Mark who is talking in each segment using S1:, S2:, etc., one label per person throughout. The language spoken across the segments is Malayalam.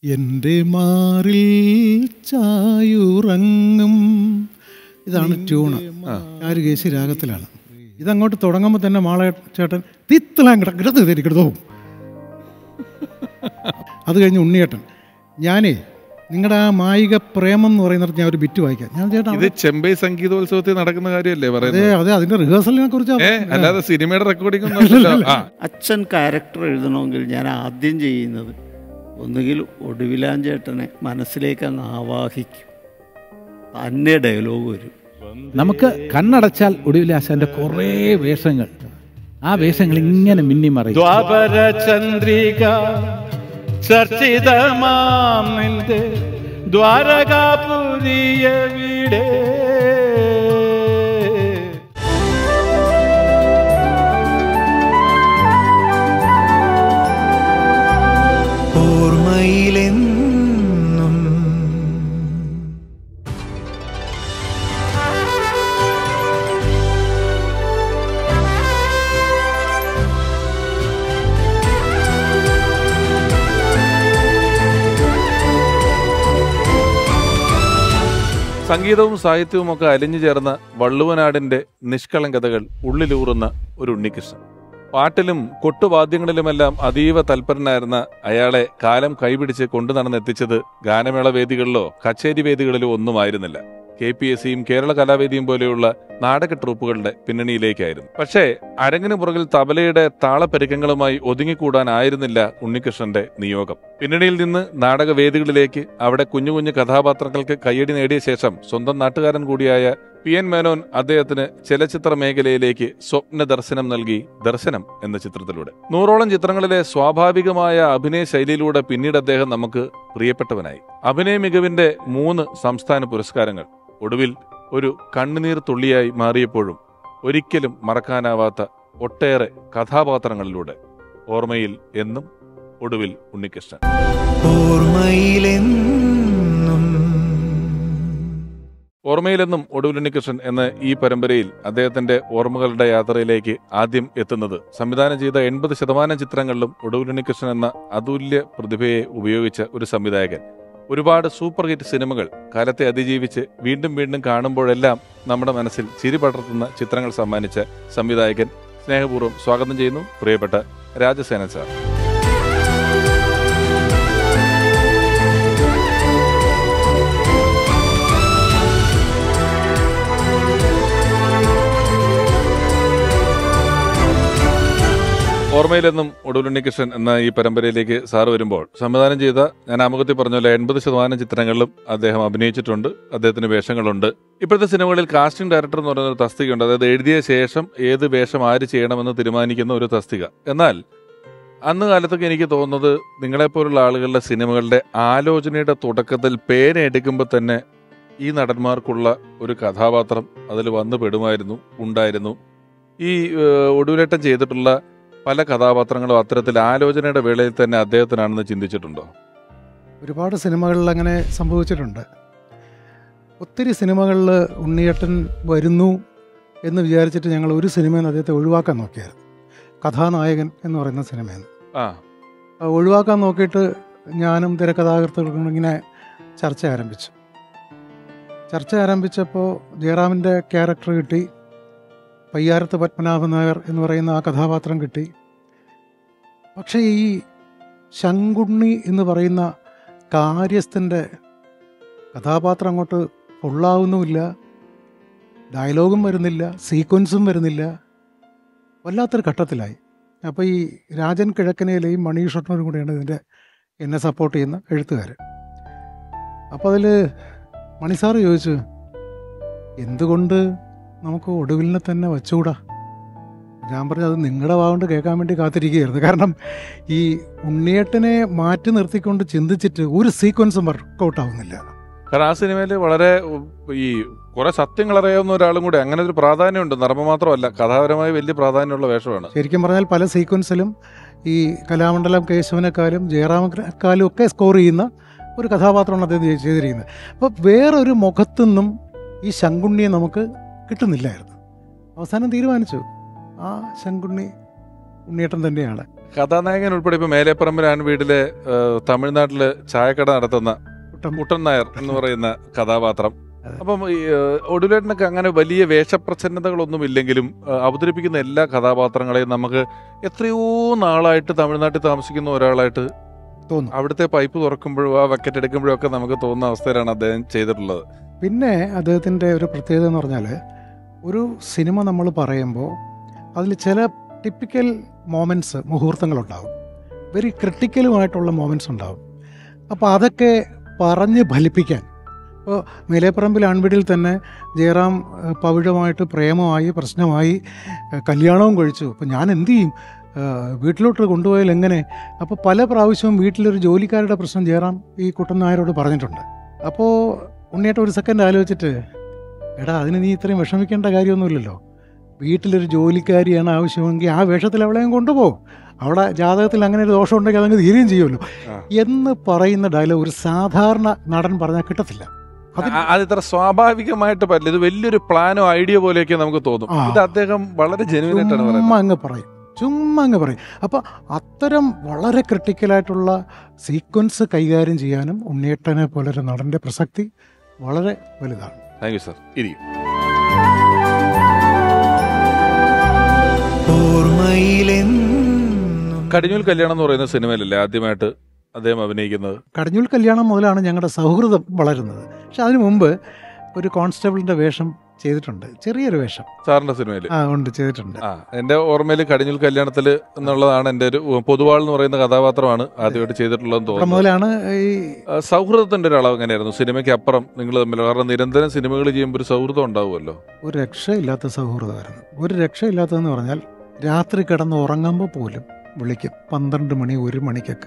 S1: എൻ്റെ മാറിൽ ചായുറങ്ങും ഇതാണ് ട്യൂണ് ആരുകേശി രാഗത്തിലാണ് ഇതങ്ങോട്ട് തുടങ്ങുമ്പോൾ തന്നെ മാള ചേട്ടൻ തിത്തലാൻ കിടക്കിടത്ത് തിരിക്കിടത്തോ അത് കഴിഞ്ഞ് ഉണ്ണിയേട്ടൻ ഞാനേ നിങ്ങളുടെ ആ മായിക പ്രേമം എന്ന് പറയുന്നിടത്ത് ഞാൻ ഒരു ബിറ്റ് വായിക്കാം ഞാൻ ചേട്ടാ
S2: ഇത് ചെമ്പൈ സംഗീതോത്സവത്തിൽ നടക്കുന്ന കാര്യമല്ലേ
S1: അതെ
S2: പറയുന്നത്
S1: അതെ അതിന്റെ റിഹേഴ്സലിനെ
S2: ഏ
S1: കുറിച്ച്
S2: അല്ലാതെ സിനിമയുടെ റെക്കോർഡിംഗ് ഒന്നും ആ
S3: അച്ഛൻ ക്യാരക്ടർ എഴുതണമെങ്കിൽ ഞാൻ ആദ്യം ചെയ്യുന്നത് ഒന്നുകിൽ ഒടുവിലാഞ്ചേട്ടനെ മനസ്സിലേക്ക് അങ്ങ് ആവാഹിക്കും തന്നെ ഡയലോഗ് വരും
S4: നമുക്ക് കണ്ണടച്ചാൽ ഒടുവിലാശാന്റെ കുറേ വേഷങ്ങൾ ആ വേഷങ്ങൾ ഇങ്ങനെ മിന്നിമറിയും
S5: ദ്വാപര ചന്ദ്രിക ചർച്ചിതമാം നിന്റെ ദ്വാരകാപുരിയ വീടേ
S6: ഓർമ്മയിലെന്നും
S2: സംഗീതവും സാഹിത്യവും ഒക്കെ അലിഞ്ഞു ചേർന്ന വള്ളുവനാടിന്റെ നിഷ്കളങ്കതകൾ ഉള്ളിലൂറുന്ന ഒരു ഉണ്ണികൃഷ്ണൻ പാട്ടിലും കൊട്ടുവാദ്യങ്ങളിലുമെല്ലാം അതീവ തൽപരനായിരുന്ന അയാളെ കാലം കൈപിടിച്ച് കൊണ്ടു നടന്നെത്തിച്ചത് ഗാനമേള വേദികളിലോ കച്ചേരി വേദികളിലോ ഒന്നുമായിരുന്നില്ല കെ പി എസ് സിയും കേരള കലാവേദിയും പോലെയുള്ള നാടക ട്രൂപ്പുകളുടെ പിന്നണിയിലേക്കായിരുന്നു പക്ഷേ അരങ്ങിന് പുറകിൽ തബലയുടെ താളപ്പെരുക്കങ്ങളുമായി ഒതുങ്ങിക്കൂടാനായിരുന്നില്ല ഉണ്ണികൃഷ്ണന്റെ നിയോഗം പിന്നണിയിൽ നിന്ന് നാടകവേദികളിലേക്ക് അവിടെ കുഞ്ഞു കുഞ്ഞു കഥാപാത്രങ്ങൾക്ക് കയ്യടി നേടിയ ശേഷം സ്വന്തം നാട്ടുകാരൻ കൂടിയായ പി എൻ മേനോൻ അദ്ദേഹത്തിന് ചലച്ചിത്ര മേഖലയിലേക്ക് സ്വപ്ന ദർശനം നൽകി ദർശനം എന്ന ചിത്രത്തിലൂടെ നൂറോളം ചിത്രങ്ങളിലെ സ്വാഭാവികമായ അഭിനയ ശൈലിയിലൂടെ പിന്നീട് അദ്ദേഹം നമുക്ക് പ്രിയപ്പെട്ടവനായി അഭിനയ മികവിന്റെ മൂന്ന് സംസ്ഥാന പുരസ്കാരങ്ങൾ ഒടുവിൽ ഒരു കണ്ണുനീർ തുള്ളിയായി മാറിയപ്പോഴും ഒരിക്കലും മറക്കാനാവാത്ത ഒട്ടേറെ കഥാപാത്രങ്ങളിലൂടെ ഓർമ്മയിൽ എന്നും ഒടുവിൽ ഉണ്ണികൃഷ്ണൻ
S6: ഓർമ്മയിലെന്നും
S2: ഓർമ്മയിലെന്നും ഒടുവിൽ ഉണ്ണികൃഷ്ണൻ എന്ന ഈ പരമ്പരയിൽ അദ്ദേഹത്തിന്റെ ഓർമ്മകളുടെ യാത്രയിലേക്ക് ആദ്യം എത്തുന്നത് സംവിധാനം ചെയ്ത എൺപത് ശതമാനം ചിത്രങ്ങളിലും ഒടുവിൽ ഉണ്ണികൃഷ്ണൻ എന്ന അതുല്യ പ്രതിഭയെ ഉപയോഗിച്ച ഒരു സംവിധായകൻ ഒരുപാട് സൂപ്പർ ഹിറ്റ് സിനിമകൾ കാലത്തെ അതിജീവിച്ച് വീണ്ടും വീണ്ടും കാണുമ്പോഴെല്ലാം നമ്മുടെ മനസ്സിൽ ചിരി പടർത്തുന്ന ചിത്രങ്ങൾ സമ്മാനിച്ച സംവിധായകൻ സ്നേഹപൂർവ്വം സ്വാഗതം ചെയ്യുന്നു പ്രിയപ്പെട്ട രാജസേനൻ സാർ ഓർമ്മയിലെന്നും ഒടുവിലുണ്ണികൃഷ്ണൻ എന്ന ഈ പരമ്പരയിലേക്ക് സാർ വരുമ്പോൾ സംവിധാനം ചെയ്ത ഞാൻ ആമുഖത്തിൽ പറഞ്ഞ പോലെ എൺപത് ശതമാനം ചിത്രങ്ങളിലും അദ്ദേഹം അഭിനയിച്ചിട്ടുണ്ട് അദ്ദേഹത്തിന് വേഷങ്ങളുണ്ട് ഇപ്പോഴത്തെ സിനിമകളിൽ കാസ്റ്റിംഗ് ഡയറക്ടർ എന്ന് പറയുന്ന ഒരു തസ്തികയുണ്ട് അതായത് എഴുതിയ ശേഷം ഏത് വേഷം ആര് ചെയ്യണമെന്ന് തീരുമാനിക്കുന്ന ഒരു തസ്തിക എന്നാൽ അന്ന് കാലത്തൊക്കെ എനിക്ക് തോന്നുന്നത് നിങ്ങളെപ്പോലുള്ള ആളുകളുടെ സിനിമകളുടെ ആലോചനയുടെ തുടക്കത്തിൽ പേന എടുക്കുമ്പോൾ തന്നെ ഈ നടന്മാർക്കുള്ള ഒരു കഥാപാത്രം അതിൽ വന്നു പെടുമായിരുന്നു ഉണ്ടായിരുന്നു ഈ ഏഹ്, ഒടുവിലേട്ടം ചെയ്തിട്ടുള്ള പല കഥാപാത്രങ്ങളും അത്തരത്തിൽ ആലോചനയുടെ വേളയിൽ തന്നെ അദ്ദേഹത്തിനാണെന്ന് ചിന്തിച്ചിട്ടുണ്ടോ
S1: ഒരുപാട് സിനിമകളിൽ അങ്ങനെ സംഭവിച്ചിട്ടുണ്ട് ഒത്തിരി സിനിമകളിൽ ഉണ്ണിയേട്ടൻ വരുന്നു എന്ന് വിചാരിച്ചിട്ട് ഞങ്ങൾ ഒരു സിനിമയിൽ നിന്ന് അദ്ദേഹത്തെ ഒഴിവാക്കാൻ നോക്കിയായിരുന്നു കഥാനായകൻ എന്ന് പറയുന്ന സിനിമയിൽ നിന്ന്
S2: ആ
S1: ആ ഒഴിവാക്കാൻ നോക്കിയിട്ട് ഞാനും തിരക്കഥാകൃത്തുക്കളും ഇങ്ങനെ ചർച്ച ആരംഭിച്ചു ചർച്ച ആരംഭിച്ചപ്പോൾ ജയറാമിൻ്റെ ക്യാരക്ടർ കിട്ടി പയ്യാരത്ത് പത്മനാഭൻ നായർ എന്ന് പറയുന്ന ആ കഥാപാത്രം കിട്ടി പക്ഷേ ഈ ശങ്കുണ്ണി എന്ന് പറയുന്ന കാര്യസ്ഥൻ്റെ കഥാപാത്രം അങ്ങോട്ട് ഫുള്ളാവുന്നുമില്ല ഡയലോഗും വരുന്നില്ല സീക്വൻസും വരുന്നില്ല വല്ലാത്തൊരു ഘട്ടത്തിലായി അപ്പോൾ ഈ രാജൻ കിഴക്കനയിലെയും മണീഷട്ടനും കൂടെയാണ് ഇതിൻ്റെ എന്നെ സപ്പോർട്ട് ചെയ്യുന്ന എഴുത്തുകാർ അപ്പോൾ അതിൽ മണിസാറ് ചോദിച്ചു എന്തുകൊണ്ട് നമുക്ക് ഒടുവിലിനെ തന്നെ വച്ചുകൂടാ ഞാൻ പറഞ്ഞു അത് നിങ്ങളുടെ വാഗോണ്ട് കേൾക്കാൻ വേണ്ടി കാത്തിരിക്കുകയായിരുന്നു കാരണം ഈ ഉണ്ണിയേട്ടനെ മാറ്റി നിർത്തിക്കൊണ്ട് ചിന്തിച്ചിട്ട് ഒരു സീക്വൻസും വർക്കൗട്ട് ആവുന്നില്ല
S2: കാരണം ആ സിനിമയിൽ വളരെ ഉം, ഈ കുറെ സത്യങ്ങൾ അറിയാവുന്ന ഒരാളും കൂടെ അങ്ങനെ ഒരു പ്രാധാന്യമുണ്ട് നർമ്മ മാത്രമല്ല കഥാപരമായി വലിയ പ്രാധാന്യമുള്ള വേഷമാണ്
S1: ശരിക്കും പറഞ്ഞാൽ പല സീക്വൻസിലും ഈ കലാമണ്ഡലം കേശവനെക്കാളും ജയറാമക്കാലും ഒക്കെ സ്കോർ ചെയ്യുന്ന ഒരു കഥാപാത്രമാണ് അദ്ദേഹം ചെയ്- ചെയ്തിരിക്കുന്നത് അപ്പോൾ വേറൊരു മുഖത്തുനിന്നും ഈ ശങ്കുണ്ണിയെ നമുക്ക് കിട്ടുന്നില്ലായിരുന്നു അവസാനം തീരുമാനിച്ചു ആ ശങ്കുണ്ണി ഉണ്ണിയേട്ടൻ തന്നെയാണ്
S2: കഥാനായകൻ ഉൾപ്പെടെ ഇപ്പൊ മേലേപ്പറമ്പിലാണ് വീട്ടിലെ ഏഹ്, തമിഴ്നാട്ടില് ചായക്കട നടത്തുന്ന
S1: കുട്ടൻ
S2: കുട്ടൻ നായർ എന്ന് പറയുന്ന കഥാപാത്രം
S1: അതെ.
S2: അപ്പം ഈ ഏഹ്, ഒടുവിലേട്ടനൊക്കെ അങ്ങനെ വലിയ വേഷപ്രച്ഛന്നതകളൊന്നും ഇല്ലെങ്കിലും ഏഹ്, അവതരിപ്പിക്കുന്ന എല്ലാ കഥാപാത്രങ്ങളെയും നമുക്ക് എത്രയോ നാളായിട്ട് തമിഴ്നാട്ടിൽ താമസിക്കുന്ന ഒരാളായിട്ട്
S1: തോന്നും
S2: അവിടുത്തെ പൈപ്പ് തുറക്കുമ്പോഴും ആ ബക്കറ്റ് എടുക്കുമ്പോഴും ഒക്കെ നമുക്ക് തോന്നുന്ന അവസ്ഥയിലാണ് അദ്ദേഹം ചെയ്തിട്ടുള്ളത്
S1: പിന്നെ അദ്ദേഹത്തിൻ്റെ ഒരു പ്രത്യേകത എന്ന് പറഞ്ഞാൽ ഒരു സിനിമ നമ്മൾ പറയുമ്പോൾ അതിൽ ചില ടിപ്പിക്കൽ മോമെൻറ്റ്സ് മുഹൂർത്തങ്ങളുണ്ടാവും വെരി ക്രിട്ടിക്കലുമായിട്ടുള്ള മോമെൻറ്റ്സ് ഉണ്ടാവും അപ്പോൾ അതൊക്കെ പറഞ്ഞ് ഫലിപ്പിക്കാൻ ഇപ്പോൾ മേലേപ്പറമ്പിൽ ആൺവീടിൽ തന്നെ ജയറാം ഏഹ്, പവിഴമായിട്ട് പ്രേമമായി പ്രശ്നമായി ഏഹ്, കല്യാണവും കഴിച്ചു അപ്പോൾ ഞാൻ എന്ത് ചെയ്യും ഏഹ്, വീട്ടിലോട്ട് കൊണ്ടുപോയാൽ എങ്ങനെ അപ്പോൾ പല പ്രാവശ്യവും വീട്ടിലൊരു ജോലിക്കാരുടെ പ്രശ്നം ജയറാം ഈ കുട്ടൻ നായരോട് പറഞ്ഞിട്ടുണ്ട് അപ്പോൾ ഉണ്ണിയേട്ട ഒരു സെക്കൻഡ് ആലോചിച്ചിട്ട് എടാ അതിന് നീ ഇത്രയും വിഷമിക്കേണ്ട കാര്യമൊന്നുമില്ലല്ലോ വീട്ടിലൊരു ജോലിക്കാരിയാണ് ആവശ്യമെങ്കിൽ ആ വേഷത്തിൽ അവളെയും കൊണ്ടുപോകും അവിടെ ജാതകത്തിൽ അങ്ങനെ ഒരു ദോഷം ഉണ്ടെങ്കിൽ അതങ്ങ് തീരുകയും ചെയ്യുമല്ലോ
S2: ആ.
S1: എന്ന് പറയുന്ന ഡയലോഗ് ഒരു സാധാരണ നടൻ പറഞ്ഞാൽ കിട്ടത്തില്ല അത്
S2: ആ- അത് ഇത്ര സ്വാഭാവികമായിട്ട് പറ്റില്ല ഇത് വലിയൊരു പ്ലാനോ ഐഡിയ പോലെയൊക്കെ നമുക്ക് തോന്നും
S1: ആ.
S2: ഇത് അദ്ദേഹം വളരെ ജെനുവിൻ ആയിട്ടാണ്
S1: ചുമ്മാ
S2: പറയുന്നത്
S1: അങ്ങ് പറയും ചുമ്മാ അങ്ങ് പറയും അപ്പോൾ അത്തരം വളരെ ക്രിട്ടിക്കലായിട്ടുള്ള സീക്വൻസ് കൈകാര്യം ചെയ്യാനും ഉണ്ണിയേട്ടനെ പോലൊരു നടൻ്റെ പ്രസക്തി വളരെ വലുതാണ്
S2: താങ്ക് യു സർ ഇരിക്കും
S6: ഓർമ്മയിലെന്നും
S2: കടിഞ്ഞൂൽ കല്യാണം എന്ന് പറയുന്ന സിനിമയിലല്ലേ ആദ്യമായിട്ട് അദ്ദേഹം അഭിനയിക്കുന്നത്
S1: കടഞ്ഞൂൽ കല്യാണം മുതലാണ് ഞങ്ങളുടെ സൗഹൃദം വളരുന്നത് പക്ഷെ അതിനു മുമ്പ് ഒരു കോൺസ്റ്റബിളിൻ്റെ വേഷം ചെയ്തിട്ടുണ്ട് ചെറിയൊരു വേഷം
S2: സാറിന്റെ സിനിമയിൽ
S1: ആ ഉണ്ട് ചെയ്തിട്ടുണ്ട്
S2: ആ എന്റെ ഓർമ്മയിൽ കടിഞ്ഞൂൽ കല്യാണത്തിൽ എന്നുള്ളതാണ് എന്റെ ഒരു പൊതുവാൾ എന്ന് പറയുന്ന കഥാപാത്രമാണ് ആദ്യമായിട്ട് ചെയ്തിട്ടുള്ളതെന്ന്
S1: അവിടെ
S2: തോന്നുന്നു
S1: മുതലാണ് ഈ
S2: ആ, സൗഹൃദത്തിന്റെ ഒരു അളവ് എങ്ങനെയായിരുന്നു സിനിമയ്ക്ക് അപ്പുറം നിങ്ങൾ തമ്മിൽ കാരണം നിരന്തരം സിനിമകൾ ചെയ്യുമ്പോൾ ഒരു സൗഹൃദം ഉണ്ടാവുമല്ലോ
S1: ഒരു രക്ഷയില്ലാത്ത സൗഹൃദമായിരുന്നു ഒരു രക്ഷയില്ലാത്തതെന്ന് പറഞ്ഞാൽ രാത്രി കിടന്ന് ഉറങ്ങുമ്പോൾ പോലും വിളിക്കും പന്ത്രണ്ട് മണി ഒരു മണിക്കൊക്കെ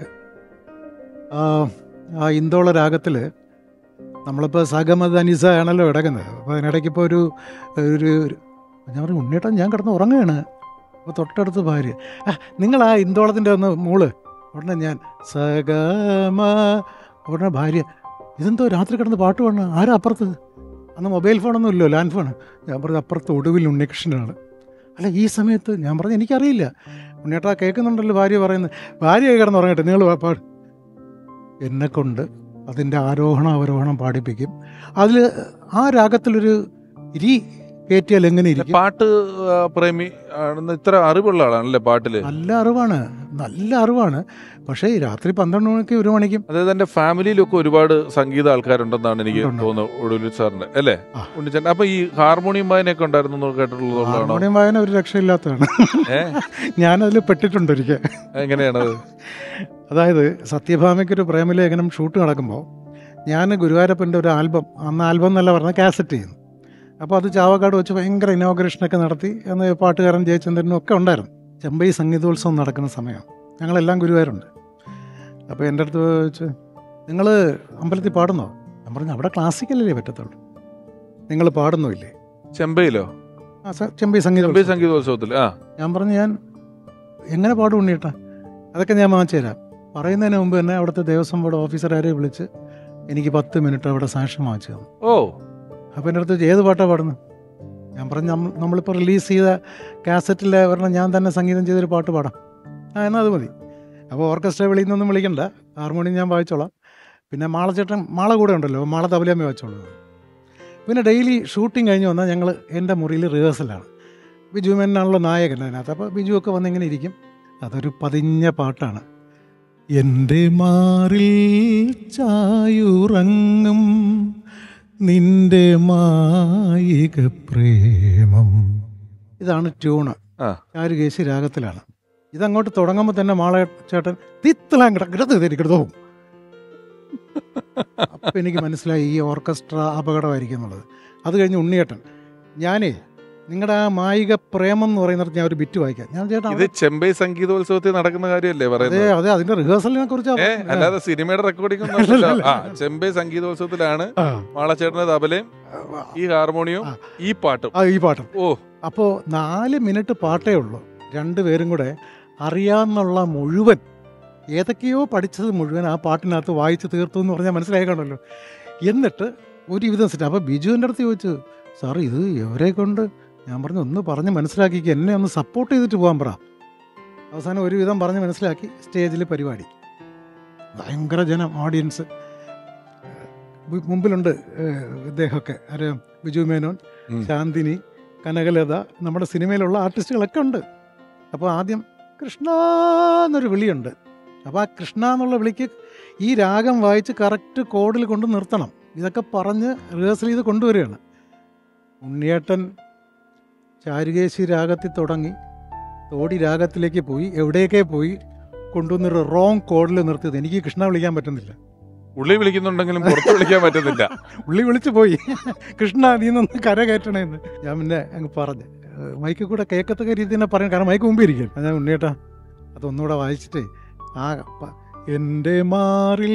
S1: ആ ആ ഇന്തോള രാഗത്തിൽ നമ്മളിപ്പോൾ സഗമത് അനിസ ആണല്ലോ കിടക്കുന്നത് അപ്പോൾ അതിനിടയ്ക്ക് ഇപ്പോൾ ഒരു ഒരു ഒരു- ഞാൻ പറഞ്ഞു ഉണ്ണിയേട്ടൻ ഞാൻ കിടന്ന് ഉറങ്ങുകയാണ് അപ്പോൾ തൊട്ടടുത്ത് ഭാര്യ ആ നിങ്ങൾ ആ ഇന്തോളത്തിൻ്റെ ഒന്ന് മൂള് ഉടനെ ഞാൻ സഗമ ഉടനെ ഭാര്യ ഇതെന്തോ രാത്രി കിടന്ന് പാട്ട് പാടണം ആരാ അപ്പുറത്ത് അന്ന് മൊബൈൽ ഫോണൊന്നും ഇല്ലല്ലോ ലാൻഡ് ഫോൺ ഞാൻ പറഞ്ഞു അപ്പുറത്ത് ഒടുവിൽ ഉണ്ണികൃഷ്ണനാണ് അല്ല ഈ സമയത്ത് ഞാൻ പറഞ്ഞു എനിക്കറിയില്ല ഉണ്ണിയേട്ടാ കേൾക്കുന്നുണ്ടല്ലോ ഭാര്യ പറയുന്നത് ഭാര്യ കിടന്ന് ഉറങ്ങട്ടെ നിങ്ങൾ പാട് എന്നെ കൊണ്ട് അതിൻ്റെ ആരോഹണം അവരോഹണം പാടിപ്പിക്കും അതിൽ ആ രാഗത്തിലൊരു ഇരി കയറ്റിയാൽ എങ്ങനെ ഇരിക്കും
S2: പാട്ട് ആ, പ്രേമി ആണെന്ന് ഇത്ര അറിവുള്ള ആളാണല്ലേ പാട്ടില്
S1: നല്ല അറിവാണ് നല്ല അറിവാണ് പക്ഷേ ഈ രാത്രി പന്ത്രണ്ട് മണിക്ക് ഒരു മണിക്കും
S2: അതായത് എന്റെ ഫാമിലിയിലൊക്കെ ഒരുപാട് സംഗീത ആൾക്കാരുണ്ടെന്നാണ് എനിക്ക്
S1: ഉണ്ട്.
S2: തോന്നുന്നത് ഒടുവിൽ സാറിന്റെ അല്ലേ
S1: ആ.
S2: ഉണ്ണിച്ചേട്ടൻ അപ്പൊ ഈ ഹാർമോണിയം വായനയൊക്കെ ഉണ്ടായിരുന്നു എന്ന് കേട്ടിട്ടുള്ളതുകൊണ്ടാണോ
S1: ഹാർമോണിയം വായന ഒരു രക്ഷയില്ലാത്തതാണ്
S2: ഏ
S1: ഞാനതിൽ പെട്ടിട്ടുണ്ട് ഒരിക്കൽ
S2: എങ്ങനെയാണത്
S1: അതായത് സത്യഭാമയ്ക്കൊരു പ്രേമലേഖനം ഷൂട്ട് നടക്കുമ്പോൾ ഞാൻ ഗുരുവായൂരപ്പൻ്റെ ഒരു ആൽബം അന്ന് ആൽബം എന്നല്ല പറഞ്ഞ കാസറ്റ് ചെയ്യുന്നു അപ്പോൾ അത് ചാവക്കാട് വെച്ച് ഭയങ്കര ഇനോഗ്രേഷനൊക്കെ നടത്തി അന്ന് പാട്ടുകാരൻ ജയചന്ദ്രനും ഒക്കെ ഉണ്ടായിരുന്നു ചെമ്പൈ സംഗീതോത്സവം നടക്കുന്ന സമയം ഞങ്ങളെല്ലാം ഗുരുവായൂരുണ്ട് അപ്പോൾ എൻ്റെ അടുത്ത് വെച്ച് നിങ്ങൾ അമ്പലത്തിൽ പാടുന്നോ ഞാൻ പറഞ്ഞു അവിടെ ക്ലാസിക്കലല്ലേ പറ്റത്തുള്ളൂ നിങ്ങൾ പാടുന്നുമില്ലേ
S2: ചെമ്പയിലോ
S1: ആ സ- ചെമ്പൈ സംഗീത
S2: ചെമ്പൈ സംഗീതോത്സവത്തിൽ ആ
S1: ഞാൻ പറഞ്ഞു ഞാൻ എങ്ങനെ പാടും ഉണ്ണിയേട്ടാ അതൊക്കെ ഞാൻ വാങ്ങിച്ചു തരാം പറയുന്നതിന് മുമ്പ് തന്നെ അവിടുത്തെ ദേവസ്വം ബോർഡ് ഓഫീസർമാരെ വിളിച്ച് എനിക്ക് പത്ത് മിനിറ്റ് അവിടെ സാക്ഷ്യം വാങ്ങിച്ചു തന്നു
S2: ഓ
S1: അപ്പോൾ എൻ്റെ അടുത്ത് ചോദിച്ചു, ഏത് പാട്ടാണ് പാടുന്നത് ഞാൻ പറഞ്ഞു "നമ്മ- നമ്മളിപ്പോൾ റിലീസ് ചെയ്ത കാസറ്റിലെ ഒരെണ്ണം ഞാൻ തന്നെ സംഗീതം ചെയ്തൊരു പാട്ട് പാടാം ആ എന്നാൽ അത് മതി അപ്പോൾ ഓർക്കസ്ട്ര വെളിയിൽ നിന്നൊന്നും വിളിക്കണ്ട ഹാർമോണിയം ഞാൻ വായിച്ചോളാം പിന്നെ മാളച്ചേട്ടൻ മാള കൂടെ ഉണ്ടല്ലോ മാള തബലയമ്മ വായിച്ചോളൂ പിന്നെ ഡെയിലി ഷൂട്ടിംഗ് കഴിഞ്ഞ് വന്നാൽ ഞങ്ങൾ എൻ്റെ മുറിയിൽ റിഹേഴ്സലാണ് ബിജു മേനാണല്ലോ നായകൻ അതിനകത്ത് അപ്പോൾ ബിജു ഒക്കെ വന്ന് ഇങ്ങനെ ഇരിക്കും അതൊരു പതിഞ്ഞ പാട്ടാണ് എൻ്റെ മാറിൽ ചായുറങ്ങും നിന്റെ മായിക പ്രേമം ഇതാണ് ട്യൂണ്
S2: ആ.
S1: ചാരുകേശി രാഗത്തിലാണ് ഇതങ്ങോട്ട് തുടങ്ങുമ്പോൾ തന്നെ മാള ചേട്ടൻ തിത്തലാൻ കിടക്കിടത്ത് തിരിക്കിടത്തോ അപ്പം എനിക്ക് മനസ്സിലായി ഈ ഓർക്കസ്ട്ര അപകടമായിരിക്കും എന്നുള്ളത് അത് കഴിഞ്ഞ് ഉണ്ണിയേട്ടൻ ഞാനേ നിങ്ങളുടെ ആ മായിക പ്രേമം എന്ന് പറയുന്നിടത്ത് ഞാൻ ഒരു ബിറ്റ് വായിക്കാം ഞാൻ ചേട്ടാ
S2: ഇത് ചെമ്പൈ സംഗീതോത്സവത്തിൽ നടക്കുന്ന കാര്യമല്ലേ
S1: അതെ
S2: പറയുന്നത്
S1: അതെ അതിന്റെ റിഹേഴ്സലിനെ കുറിച്ച്
S2: ഏ അല്ലാതെ സിനിമയുടെ റെക്കോർഡിംഗ് ഒന്നും ആ ചെമ്പൈ സംഗീതോത്സവത്തിലാണ് മാളച്ചേട്ടന്റെ തബലയും ഈ ഹാർമോണിയവും
S1: ആ.
S2: ഈ പാട്ടും
S1: ആ ഈ പാട്ടും
S2: ഓ
S1: അപ്പോൾ നാല് മിനിറ്റ് പാട്ടേ ഉള്ളൂ രണ്ടുപേരും കൂടെ അറിയാവുന്നുള്ള മുഴുവൻ ഏതൊക്കെയോ പഠിച്ചത് മുഴുവൻ ആ പാട്ടിനകത്ത് വായിച്ച് തീർത്തു എന്ന് പറഞ്ഞാൽ മനസ്സിലായി കാണുമല്ലോ എന്നിട്ട് ഒരുവിധം സെറ്റ് അപ്പോൾ ബിജുവിൻ്റെ അടുത്ത് ചോദിച്ചു സാർ ഇത് എവരെ കൊണ്ട് ഞാൻ പറഞ്ഞു ഒന്ന് പറഞ്ഞ് മനസ്സിലാക്കിക്കുക എന്നെ ഒന്ന് സപ്പോർട്ട് ചെയ്തിട്ട് പോകാൻ പറ അവസാനം ഒരുവിധം പറഞ്ഞ് മനസ്സിലാക്കി സ്റ്റേജിൽ പരിപാടി ഭയങ്കര ജനം ഓഡിയൻസ് മു- മുമ്പിലുണ്ട് ഏഹ്, ഇദ്ദേഹമൊക്കെ ആര് ബിജു മേനോൻ
S2: ഉം.
S1: ശാന്തിനി കനകലത നമ്മുടെ സിനിമയിലുള്ള ആർട്ടിസ്റ്റുകളൊക്കെ ഉണ്ട് അപ്പോൾ ആദ്യം കൃഷ്ണ എന്നൊരു വിളിയുണ്ട് അപ്പോൾ ആ കൃഷ്ണ എന്നുള്ള വിളിക്ക് ഈ രാഗം വായിച്ച് കറക്റ്റ് കോഡിൽ കൊണ്ട് നിർത്തണം ഇതൊക്കെ പറഞ്ഞ് റിഹേഴ്സൽ ചെയ്ത് കൊണ്ടുവരികയാണ് ഉണ്ണിയേട്ടൻ ചാരുകേശി രാഗത്തിൽ തുടങ്ങി തോടി രാഗത്തിലേക്ക് പോയി എവിടെയൊക്കെ പോയി കൊണ്ടുവന്നൊരു റോങ് കോഡിൽ നിർത്തിയത് എനിക്ക് കൃഷ്ണ വിളിക്കാൻ പറ്റുന്നില്ല
S2: ഉള്ളി വിളിക്കുന്നുണ്ടെങ്കിലും പുറത്ത് വിളിക്കാൻ പറ്റുന്നില്ല
S1: ഉള്ളി വിളിച്ചു പോയി കൃഷ്ണ നീ നിന്ന് കര കയറ്റണേന്ന് ഞാൻ പിന്നെ അങ്ങ് പറഞ്ഞു ഏഹ് മൈക്ക് കൂടെ കേൾക്കത്തക്ക രീതി തന്നെ പറയും കാരണം മൈക്ക് മുമ്പ് ഇരിക്കും ഞാൻ ഉണ്ണിയേട്ടാ അതൊന്നുകൂടെ വായിച്ചിട്ടേ ആ പ- എൻ്റെ മാറിൽ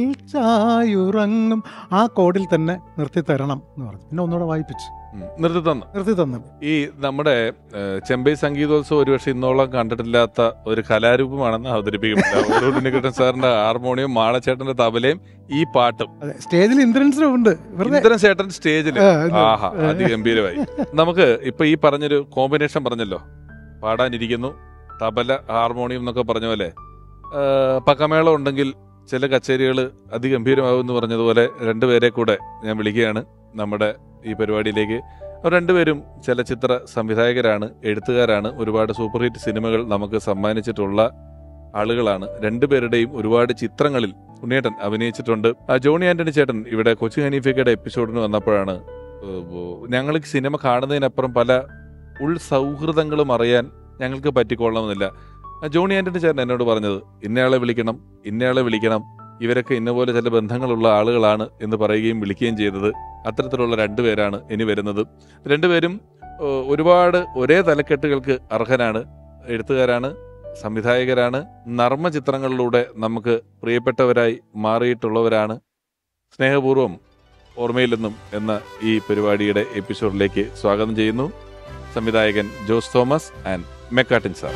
S1: ചായുറങ്ങും ആ കോഡിൽ തന്നെ നിർത്തി തരണം എന്ന് പറഞ്ഞു പിന്നെ ഒന്നുകൂടെ വായിപ്പിച്ചു
S2: ഉം. നിർത്തി തന്നു
S1: നിർത്തി തന്നു
S2: ഈ നമ്മുടെ ഏഹ്, ചെമ്പൈ സംഗീതോത്സവം ഒരുപക്ഷെ ഇന്നോളം കണ്ടിട്ടില്ലാത്ത ഒരു കലാരൂപമാണെന്ന് അവതരിപ്പിക്കപ്പെട്ട ഒരു ഉണ്ണികൃഷ്ണൻ സാറിന്റെ ഹാർമോണിയം മാളച്ചേട്ടന്റെ തബലയും ഈ പാട്ടും
S1: അതെ സ്റ്റേജിൽ ഇന്ദ്രൻസിനും ഉണ്ട് വെറുതെ
S2: ഇന്ദ്രൻ ചേട്ടൻ സ്റ്റേജിൽ
S1: ആ, ഇത്,
S2: ആഹാ അതിഗംഭീരമായി നമുക്ക് ഇപ്പൊ ഈ പറഞ്ഞൊരു കോമ്പിനേഷൻ പറഞ്ഞല്ലോ പാടാനിരിക്കുന്നു തബല ഹാർമോണിയം എന്നൊക്കെ പറഞ്ഞ പോലെ ആ, പക്കമേളം ഉണ്ടെങ്കിൽ ചില കച്ചേരികൾ അതിഗംഭീരമാകും എന്ന് പറഞ്ഞതുപോലെ രണ്ടുപേരെ കൂടെ ഞാൻ വിളിക്കുകയാണ് നമ്മുടെ ഈ പരിപാടിയിലേക്ക് അവർ രണ്ടുപേരും ചലച്ചിത്ര സംവിധായകരാണ് എഴുത്തുകാരാണ് ഒരുപാട് സൂപ്പർ ഹിറ്റ് സിനിമകൾ നമുക്ക് സമ്മാനിച്ചിട്ടുള്ള ആളുകളാണ് രണ്ടുപേരുടെയും ഒരുപാട് ചിത്രങ്ങളിൽ ഉണ്ണിയേട്ടൻ അഭിനയിച്ചിട്ടുണ്ട് ആ ജോണി ആന്റണി ചേട്ടൻ ഇവിടെ കൊച്ചു ഹനീഫിക്കയുടെ എപ്പിസോഡിന് വന്നപ്പോഴാണ് ഞങ്ങൾ സിനിമ കാണുന്നതിനപ്പുറം പല ഉൾ സൗഹൃദങ്ങളും അറിയാൻ ഞങ്ങൾക്ക് പറ്റിക്കൊള്ളണമെന്നില്ല ആ ജോണി ആന്റണി ചേട്ടൻ എന്നോട് പറഞ്ഞത് ഇന്നയാളെ വിളിക്കണം ഇന്നയാളെ വിളിക്കണം ഇവരൊക്കെ ഇന്നപോലെ ചില ബന്ധങ്ങളുള്ള ആളുകളാണ് എന്ന് പറയുകയും വിളിക്കുകയും ചെയ്തത് അത്തരത്തിലുള്ള രണ്ടുപേരാണ് ഇനി വരുന്നത് രണ്ടുപേരും ഏഹ്, ഒരുപാട് ഒരേ തലക്കെട്ടുകൾക്ക് അർഹനാണ് എഴുത്തുകാരാണ് സംവിധായകരാണ് നർമ്മ ചിത്രങ്ങളിലൂടെ നമുക്ക് പ്രിയപ്പെട്ടവരായി മാറിയിട്ടുള്ളവരാണ് സ്നേഹപൂർവ്വം ഓർമ്മയിൽ നിന്നും എന്ന ഈ പരിപാടിയുടെ എപ്പിസോഡിലേക്ക് സ്വാഗതം ചെയ്യുന്നു സംവിധായകൻ ജോസ് തോമസ് ആൻഡ് മെക്കാട്ടിൻ സാർ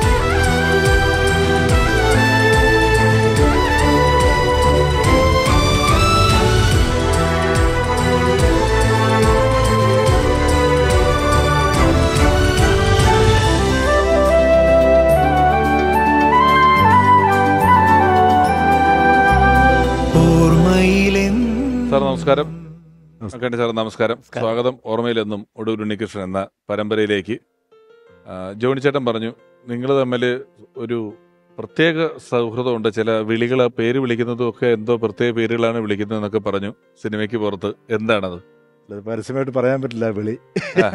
S6: ഓർമ്മയിലെന്നും
S2: സാർ നമസ്കാരം മെക്കാട്ടിൻ സാർ നമസ്കാരം സ്വാഗതം ഓർമ്മയിലെന്നും ഒടുവിൽ ഉണ്ണികൃഷ്ണൻ എന്ന പരമ്പരയിലേക്ക് ആ, ജോണി ചേട്ടൻ പറഞ്ഞു നിങ്ങൾ തമ്മിൽ ഒരു പ്രത്യേക സൗഹൃദമുണ്ട് ചില വിളികൾ പേര് വിളിക്കുന്നതും ഒക്കെ എന്തോ പ്രത്യേക പേരുകളാണ് വിളിക്കുന്നത് എന്നൊക്കെ പറഞ്ഞു സിനിമയ്ക്ക് പുറത്ത് എന്താണത്
S7: അത് പരസ്യമായിട്ട് പറയാൻ പറ്റില്ല ആ വിളി
S2: ആ.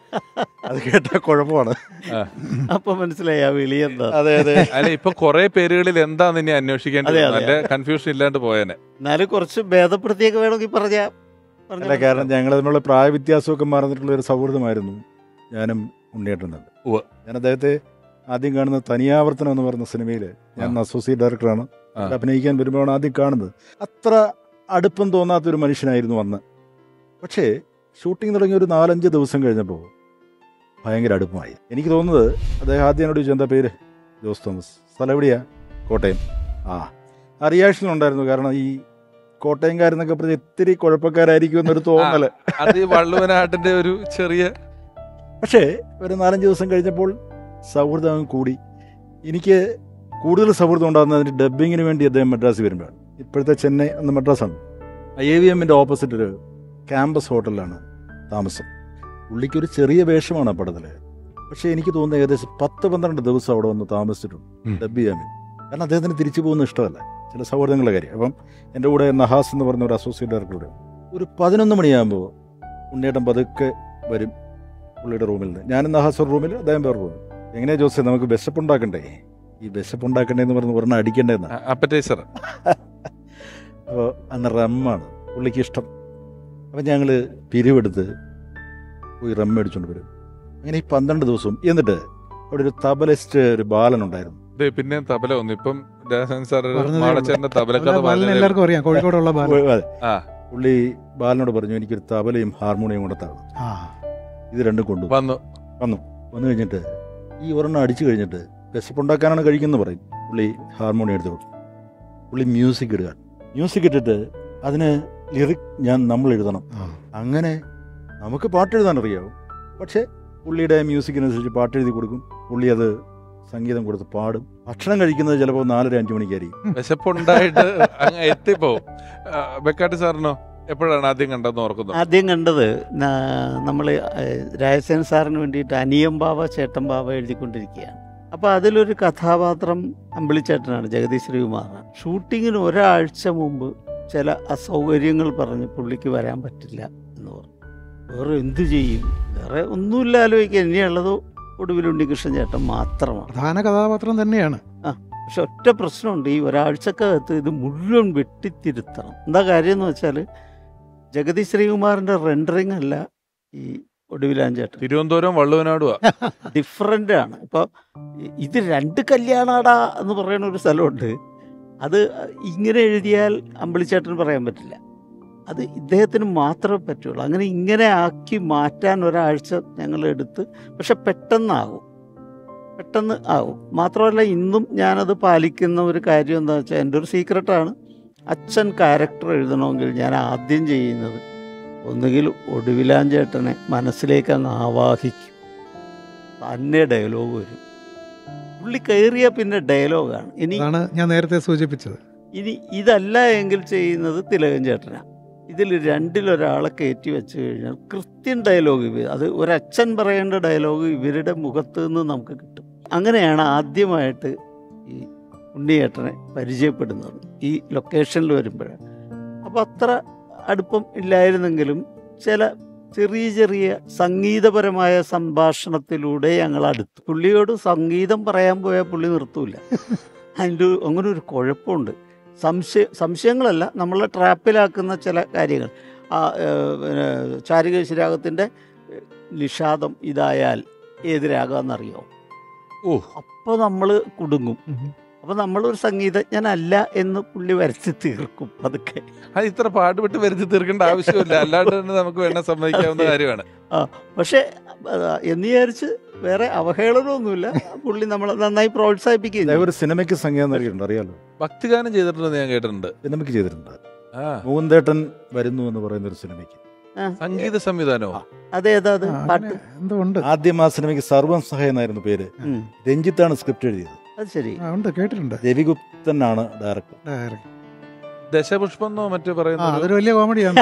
S7: അത് കേട്ട കുഴപ്പമാണ്
S3: അപ്പൊ മനസ്സിലായി ആ വിളി എന്താ
S7: അതെ അതെ
S2: അല്ല ഇപ്പൊ കുറെ പേരുകളിൽ എന്താന്ന് ഇനി അന്വേഷിക്കേണ്ടത്
S3: അതെ, അതെ.
S2: നല്ല കൺഫ്യൂഷൻ ഇല്ലാണ്ട് പോയേനെ
S3: എന്നാലും കുറച്ച് ഭേദപ്പെടുത്തിയൊക്കെ വേണമെങ്കിൽ പറഞ്ഞാ പറഞ്ഞാ
S7: അല്ല കാരണം ഞങ്ങൾ തമ്മിലുള്ള പ്രായ വ്യത്യാസമൊക്കെ മറന്നിട്ടുള്ള ഒരു സൗഹൃദമായിരുന്നു ഞാനും ഉണ്ണിയേട്ടൻ തമ്മിൽ
S2: ഉവ്വ്.
S7: ഞാൻ അദ്ദേഹത്തെ ആദ്യം കാണുന്നത് തനിയാവർത്തനം എന്ന് പറയുന്ന സിനിമയിൽ ഞാൻ അസോസിയേറ്റ് ഡയറക്ടറാണ്
S2: ആ.
S7: അതിൽ അഭിനയിക്കാൻ വരുമ്പോഴാണ് ആദ്യം കാണുന്നത് അത്ര അടുപ്പം തോന്നാത്തൊരു മനുഷ്യനായിരുന്നു അന്ന് പക്ഷേ ഷൂട്ടിംഗ് തുടങ്ങി ഒരു നാലഞ്ച് ദിവസം കഴിഞ്ഞപ്പോൾ ഭയങ്കര അടുപ്പമായി എനിക്ക് തോന്നുന്നത് അദ്ദേഹം ആദ്യം എന്നോട് ചോദിച്ചു എന്താ പേര് ജോസ് തോമസ് സ്ഥലം എവിടെയാ കോട്ടയം ആ ആ റിയാക്ഷൻ ഉണ്ടായിരുന്നു കാരണം ഈ കോട്ടയംകാരെന്നൊക്കെ പറഞ്ഞ് ഇത്തിരി കുഴപ്പക്കാരായിരിക്കും എന്നൊരു തോന്നല്
S2: അത് ഈ വള്ളുവനാട്ടിന്റെ ഒരു ചെറിയ
S7: പക്ഷേ ഒരു നാലഞ്ച് ദിവസം കഴിഞ്ഞപ്പോൾ സൗഹൃദം അങ്ങ് കൂടി എനിക്ക് കൂടുതൽ സൗഹൃദം ഉണ്ടാകുന്നതിന് ഡബ്ബിങ്ങിന് വേണ്ടി അദ്ദേഹം മദ്രാസിൽ വരുമ്പോഴാണ് ഇപ്പോഴത്തെ ചെന്നൈ എന്ന മദ്രാസാണ് എ വി എമ്മിൻ്റെ ഓപ്പോസിറ്റ് ഒരു ക്യാമ്പസ് ഹോട്ടലിലാണ് താമസം പുള്ളിക്കൊരു ചെറിയ വേഷമാണ് ആ പടത്തിൽ പക്ഷേ എനിക്ക് തോന്നുന്നത് ഏകദേശം പത്ത് പന്ത്രണ്ട് ദിവസം അവിടെ വന്ന് താമസിച്ചിട്ടുണ്ട്
S2: ഉം.
S7: ഡബ് ചെയ്യാൻ വേണ്ടി കാരണം അദ്ദേഹത്തിന് തിരിച്ചു പോകുന്ന ഇഷ്ടമല്ല ചില സൗഹൃദങ്ങളുടെ കാര്യം അപ്പം എൻ്റെ കൂടെ നഹാസ് എന്ന് പറഞ്ഞ ഒരു അസോസിയേറ്റ് ഡയറക്ടറുടെ ഒരു പതിനൊന്ന് മണിയാകുമ്പോൾ ഉണ്ണിയേട്ടൻ പതുക്കെ വരും പുള്ളിയുടെ റൂമിൽ നിന്ന് ഞാനും നഹാസ് ഒരു റൂമിൽ അദ്ദേഹം വേറെ റൂമിൽ എങ്ങനെയാ ജോസെ നമുക്ക് വിശപ്പ് ഉണ്ടാക്കണ്ടേ ഈ വിശപ്പ് ഉണ്ടാക്കണ്ടേ എന്ന് പറഞ്ഞ് ഒരെണ്ണം അടിക്കണ്ടേന്നാ
S2: അപ്പറ്റൈസർ
S7: അപ്പോൾ അന്ന് റമ്മാണ് പുള്ളിക്ക് ഇഷ്ടം അപ്പം ഞങ്ങൾ പിരിവെടുത്ത് പോയി റം മേടിച്ചുകൊണ്ട് വരും അങ്ങനെ ഈ പന്ത്രണ്ട് ദിവസവും എന്നിട്ട് അവിടെ ഒരു തബലിസ്റ്റ് ഒരു ബാലൻ ഉണ്ടായിരുന്നു
S2: പിന്നെ തബല വന്നു ഇപ്പം രാജൻ സാർ
S1: പറഞ്ഞതേ
S2: മാളച്ചേട്ടന്റെ തബലക്കഥ
S1: ബാലനെ
S2: പറഞ്ഞതേ
S1: എല്ലാവർക്കും അറിയാം കോഴിക്കോടുള്ള ബാലൻ
S7: അതെ.
S2: ആ.
S7: പുള്ളി ബാലനോട് പറഞ്ഞു എനിക്കൊരു തബലയും ഹാർമോണിയം കൊടുത്താണ്
S1: ആ
S7: ഇത് രണ്ടും കൊണ്ടു
S2: വന്നു
S7: വന്നു കഴിഞ്ഞിട്ട് ഈ ഒരെണ്ണം അടിച്ചു കഴിഞ്ഞിട്ട് വിശപ്പുണ്ടാക്കാനാണ് കഴിക്കുന്നത് പറയും പുള്ളി ഹാർമോണിയം എടുത്ത് കൊടുക്കും പുള്ളി മ്യൂസിക് ഇടുക മ്യൂസിക് ഇട്ടിട്ട് അതിന് ലിറിക് ഞാൻ നമ്മൾ എഴുതണം
S1: ആ.
S7: അങ്ങനെ നമുക്ക് പാട്ട് എഴുതാൻ അറിയാവും പക്ഷേ പുള്ളിയുടെ മ്യൂസിക്കിനനുസരിച്ച് പാട്ട് എഴുതി കൊടുക്കും പുള്ളി അത് സംഗീതം കൊടുത്ത് പാടും ഭക്ഷണം കഴിക്കുന്നത് ചിലപ്പോൾ നാലര അഞ്ചു മണിക്കായിരിക്കും
S2: വിശപ്പുണ്ടായിട്ട് അങ്ങ് എത്തിപ്പോവും ആ, ബെക്കാട്ടി സാറിനോ എപ്പോഴാണ് ആദ്യം കണ്ടതെന്ന് ഓർക്കുന്നത്
S3: ആദ്യം കണ്ടത് നമ്മൾ രാജസേന സാറിന് വേണ്ടിയിട്ട് അനിയം ബാവ ചേട്ടൻ ബാവ എഴുതിക്കൊണ്ടിരിക്കുകയാണ് അപ്പോൾ അതിലൊരു കഥാപാത്രം അമ്പിളിച്ചേട്ടനാണ് ജഗദീഷ് ശ്രീകുമാറാണ് ഷൂട്ടിങ്ങിന് ഒരാഴ്ച മുമ്പ് ചില അസൗകര്യങ്ങൾ പറഞ്ഞ് പുള്ളിക്ക് വരാൻ പറ്റില്ല എന്ന് പറഞ്ഞു വേറെ എന്തു ചെയ്യും വേറെ ഒന്നുമില്ല ആലോചിക്കാൻ ഇനിയുള്ളത് ഒടുവിൽ ഉണ്ണികൃഷ്ണൻ ചേട്ടൻ മാത്രമാണ്
S1: പ്രധാന കഥാപാത്രം തന്നെയാണ്
S3: പക്ഷെ ഒറ്റ പ്രശ്നമുണ്ട് ഈ ഒരാഴ്ചക്കകത്ത് ഇത് മുഴുവൻ വെട്ടിത്തിരുത്തണം എന്താ കാര്യം എന്ന് വെച്ചാൽ ജഗദീഷ് ശ്രീകുമാറിൻ്റെ റെൻഡറിങ് അല്ല ഈ ഒടുവിലാഞ്ചേട്ടൻ
S2: തിരുവനന്തപുരം വള്ളുവനാടുവാ
S3: ഡിഫറൻ്റ് ആണ് ഇപ്പോൾ ഇത് രണ്ട് കല്യാണാടാ എന്ന് പറയുന്ന ഒരു സ്ഥലമുണ്ട് അത് ഇങ്ങനെ എഴുതിയാൽ അമ്പിളിച്ചേട്ടന് പറയാൻ പറ്റില്ല അത് ഇദ്ദേഹത്തിന് മാത്രമേ പറ്റുള്ളൂ അങ്ങനെ ഇങ്ങനെ ആക്കി മാറ്റാൻ ഒരാഴ്ച ഞങ്ങൾ എടുത്ത് പക്ഷെ പെട്ടെന്നാകും പെട്ടെന്ന് ആകും മാത്രമല്ല ഇന്നും ഞാനത് പാലിക്കുന്ന ഒരു കാര്യം എന്താ വെച്ചാൽ എൻ്റെ ഒരു സീക്രട്ടാണ് അച്ഛൻ ക്യാരക്ടർ എഴുതണമെങ്കിൽ ഞാൻ ആദ്യം ചെയ്യുന്നത് ഒന്നുകിൽ ഒടുവിലാഞ്ചേട്ടനെ മനസ്സിലേക്ക് അങ്ങ് ആവാഹിക്കും തന്നെ ഡയലോഗ് വരും പുള്ളി കയറിയ പിന്നെ ഡയലോഗാണ് ഇനി
S1: അതാണ് ഞാൻ നേരത്തെ സൂചിപ്പിച്ചത്
S3: ഇനി ഇതല്ല എങ്കിൽ ചെയ്യുന്നത് തിലകൻ ചേട്ടനാണ് ഇതിൽ രണ്ടിലൊരാളെ കയറ്റി വെച്ച് കഴിഞ്ഞാൽ കൃത്യം ഡയലോഗ് ഇവ അത് ഒരച്ഛൻ പറയേണ്ട ഡയലോഗ് ഇവരുടെ മുഖത്ത് നിന്ന് നമുക്ക് കിട്ടും അങ്ങനെയാണ് ആദ്യമായിട്ട് ഈ ഉണ്ണിയേട്ടനെ പരിചയപ്പെടുന്നത് ഈ ലൊക്കേഷനിൽ വരുമ്പോഴാണ് അപ്പോൾ അത്ര അടുപ്പം ഇല്ലായിരുന്നെങ്കിലും ചില ചെറിയ ചെറിയ സംഗീതപരമായ സംഭാഷണത്തിലൂടെ ഞങ്ങൾ അടുത്തു പുള്ളിയോട് സംഗീതം പറയാൻ പോയാൽ പുള്ളി നിർത്തൂല അതിൻ്റെ അങ്ങനെ ഒരു കുഴപ്പമുണ്ട് സംശയ സംശയങ്ങളല്ല നമ്മളെ ട്രാപ്പിലാക്കുന്ന ചില കാര്യങ്ങൾ ആ ഏഹ്, പിന്നെ ചാരികശിരാഗത്തിൻ്റെ നിഷാദം ഇതായാൽ ഏത് രാഗമെന്നറിയോ
S2: ഓ
S3: അപ്പോൾ നമ്മൾ കുടുങ്ങും
S1: ഉം.
S3: അപ്പോൾ നമ്മളൊരു സംഗീതജ്ഞനല്ല എന്ന് പുള്ളി വരച്ച് തീർക്കും അതൊക്കെ
S2: അത് ഇത്ര പാടുപെട്ട് വരുത്തി തീർക്കേണ്ട ആവശ്യമില്ല അല്ലാണ്ട് തന്നെ നമുക്ക് വേണേ സമ്മതിക്കാവുന്ന കാര്യമാണ്
S3: പക്ഷേ ആ, എന്ന് വിചാരിച്ച് വേറെ അവഹേളനമൊന്നുമില്ല പുള്ളി നമ്മളെ നന്നായി പ്രോത്സാഹിപ്പിക്കുകയും
S7: അദ്ദേഹം
S3: ചെയ്യും.
S7: ഒരു സിനിമയ്ക്ക് സംഗീതം നൽകിയിട്ടുണ്ട് അറിയാലോ
S2: ഭക്തിഗാനം ചെയ്തിട്ടുണ്ടെന്ന് ഞാൻ കേട്ടിട്ടുണ്ട്
S7: സിനിമയ്ക്ക് ചെയ്തിട്ടുണ്ട്
S2: ആ
S7: മൂന്തേട്ടൻ വരുന്നു എന്ന് പറയുന്ന ഒരു സിനിമയ്ക്ക്
S3: ആ,
S2: സംഗീത സംവിധാനമോ
S3: അതെ അതെ അതെ
S1: ആ,
S3: പാട്ട്
S1: അങ്ങനെ എന്തോ ഉണ്ട്
S7: ആദ്യം ആ സിനിമയ്ക്ക് സർവം സഹായ എന്നായിരുന്നു പേര്
S3: ഉം,
S7: രഞ്ജിത്താണ് സ്ക്രിപ്റ്റ് എഴുതിയത്
S3: അത് ശരി
S1: ആ, ഉണ്ട് കേട്ടിട്ടുണ്ട്
S7: രവിഗുപ്തനാണ് ഡയറക്ടർ
S1: ഡയറക്റ്റ്.
S2: ദശപുഷ്പം എന്നോ മറ്റോ
S1: ആ
S2: പറയുന്നത്
S1: അതൊരു വലിയ കോമഡിയാണ്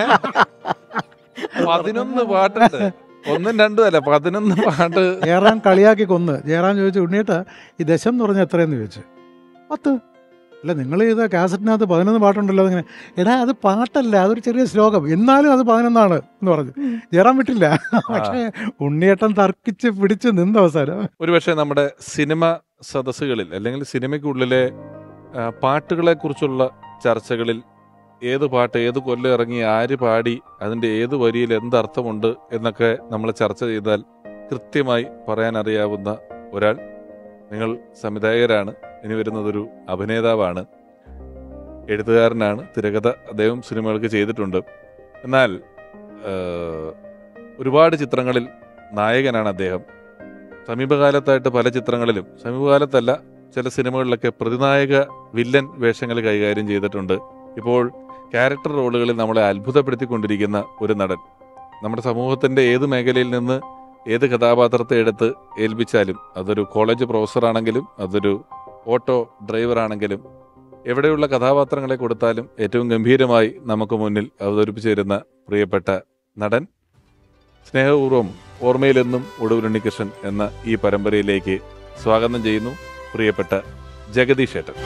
S2: പതിനൊന്ന് പാട്ടുണ്ട് ഒന്നും രണ്ടും അല്ല പതിനൊന്ന് പാട്ട്
S1: ജയറാം കളിയാക്കി കൊന്ന് ജയറാം ചോദിച്ചു ഉണ്ണിയേട്ട ഈ ദശം എന്ന് പറഞ്ഞാൽ എത്രയെന്ന് ചോദിച്ചു പത്ത് അല്ല നിങ്ങൾ ചെയ്ത കാസറ്റിനകത്ത് പതിനൊന്ന് പാട്ടുണ്ടല്ലോ അതിങ്ങനെ എടാ അത് പാട്ടല്ല അതൊരു ചെറിയ ശ്ലോകം എന്നാലും അത് പതിനൊന്നാണ് എന്ന് പറഞ്ഞു ജയറാം വിട്ടില്ല പക്ഷേ ഉണ്ണിയേട്ടൻ തർക്കിച്ച് പിടിച്ച് നിന്ന അവസാനം
S2: ഒരുപക്ഷെ നമ്മുടെ സിനിമ സദസ്സുകളിൽ അല്ലെങ്കിൽ സിനിമയ്ക്കുള്ളിലെ ആ, പാട്ടുകളെ കുറിച്ചുള്ള ചർച്ചകളിൽ ഏത് പാട്ട് ഏത് കൊല്ലം ഇറങ്ങി ആര് പാടി അതിന്റെ ഏത് വരിയിൽ എന്തർത്ഥമുണ്ട് എന്നൊക്കെ നമ്മൾ ചർച്ച ചെയ്താൽ കൃത്യമായി പറയാൻ അറിയാവുന്ന ഒരാൾ നിങ്ങൾ സംവിധായകരാണ് ഇനി വരുന്നതൊരു അഭിനേതാവാണ് എഴുത്തുകാരനാണ് തിരകഥ അദ്ദേഹം സിനിമകൾക്ക് ചെയ്തിട്ടുണ്ട് എന്നാൽ ആ, ഒരുപാട് ചിത്രങ്ങളിൽ നായകനാണ് അദ്ദേഹം സമീപകാലത്തായിട്ട് പല ചിത്രങ്ങളിലും സമീപകാലത്തല്ല ചില സിനിമകളിലൊക്കെ പ്രതിനായക വില്ലൻ വേഷങ്ങൾ കൈകാര്യം ചെയ്തിട്ടുണ്ട് ഇപ്പോൾ ക്യാരക്ടർ റോളുകളിൽ നമ്മളെ അത്ഭുതപ്പെടുത്തിക്കൊണ്ടിരിക്കുന്ന ഒരു നടൻ നമ്മുടെ സമൂഹത്തിന്റെ ഏത് മേഖലയിൽ നിന്ന് ഏത് കഥാപാത്രത്തെ എടുത്ത് ഏൽപ്പിച്ചാലും അതൊരു കോളേജ് പ്രൊഫസറാണെങ്കിലും അതൊരു ഓട്ടോ ഡ്രൈവർ ആണെങ്കിലും എവിടെയുള്ള കഥാപാത്രങ്ങളെ കൊടുത്താലും ഏറ്റവും ഗംഭീരമായി നമുക്ക് മുന്നിൽ അവതരിപ്പിച്ചു തരുന്ന പ്രിയപ്പെട്ട നടൻ സ്നേഹപൂർവ്വം ഓർമ്മയിലെന്നും ഒടുവിലുണ്ണികൃഷ്ണൻ എന്ന ഈ പരമ്പരയിലേക്ക് സ്വാഗതം ചെയ്യുന്നു പ്രിയപ്പെട്ട ജഗദീഷ് ഏട്ടൻ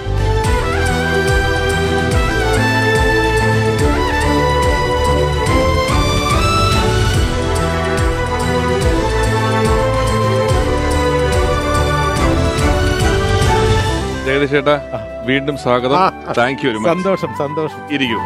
S2: ജഗദീഷ് ഏട്ടാ വീണ്ടും സ്വാഗതം താങ്ക് യു വെരി മച്ച്
S5: സന്തോഷം സന്തോഷം
S2: ഇരിക്കൂ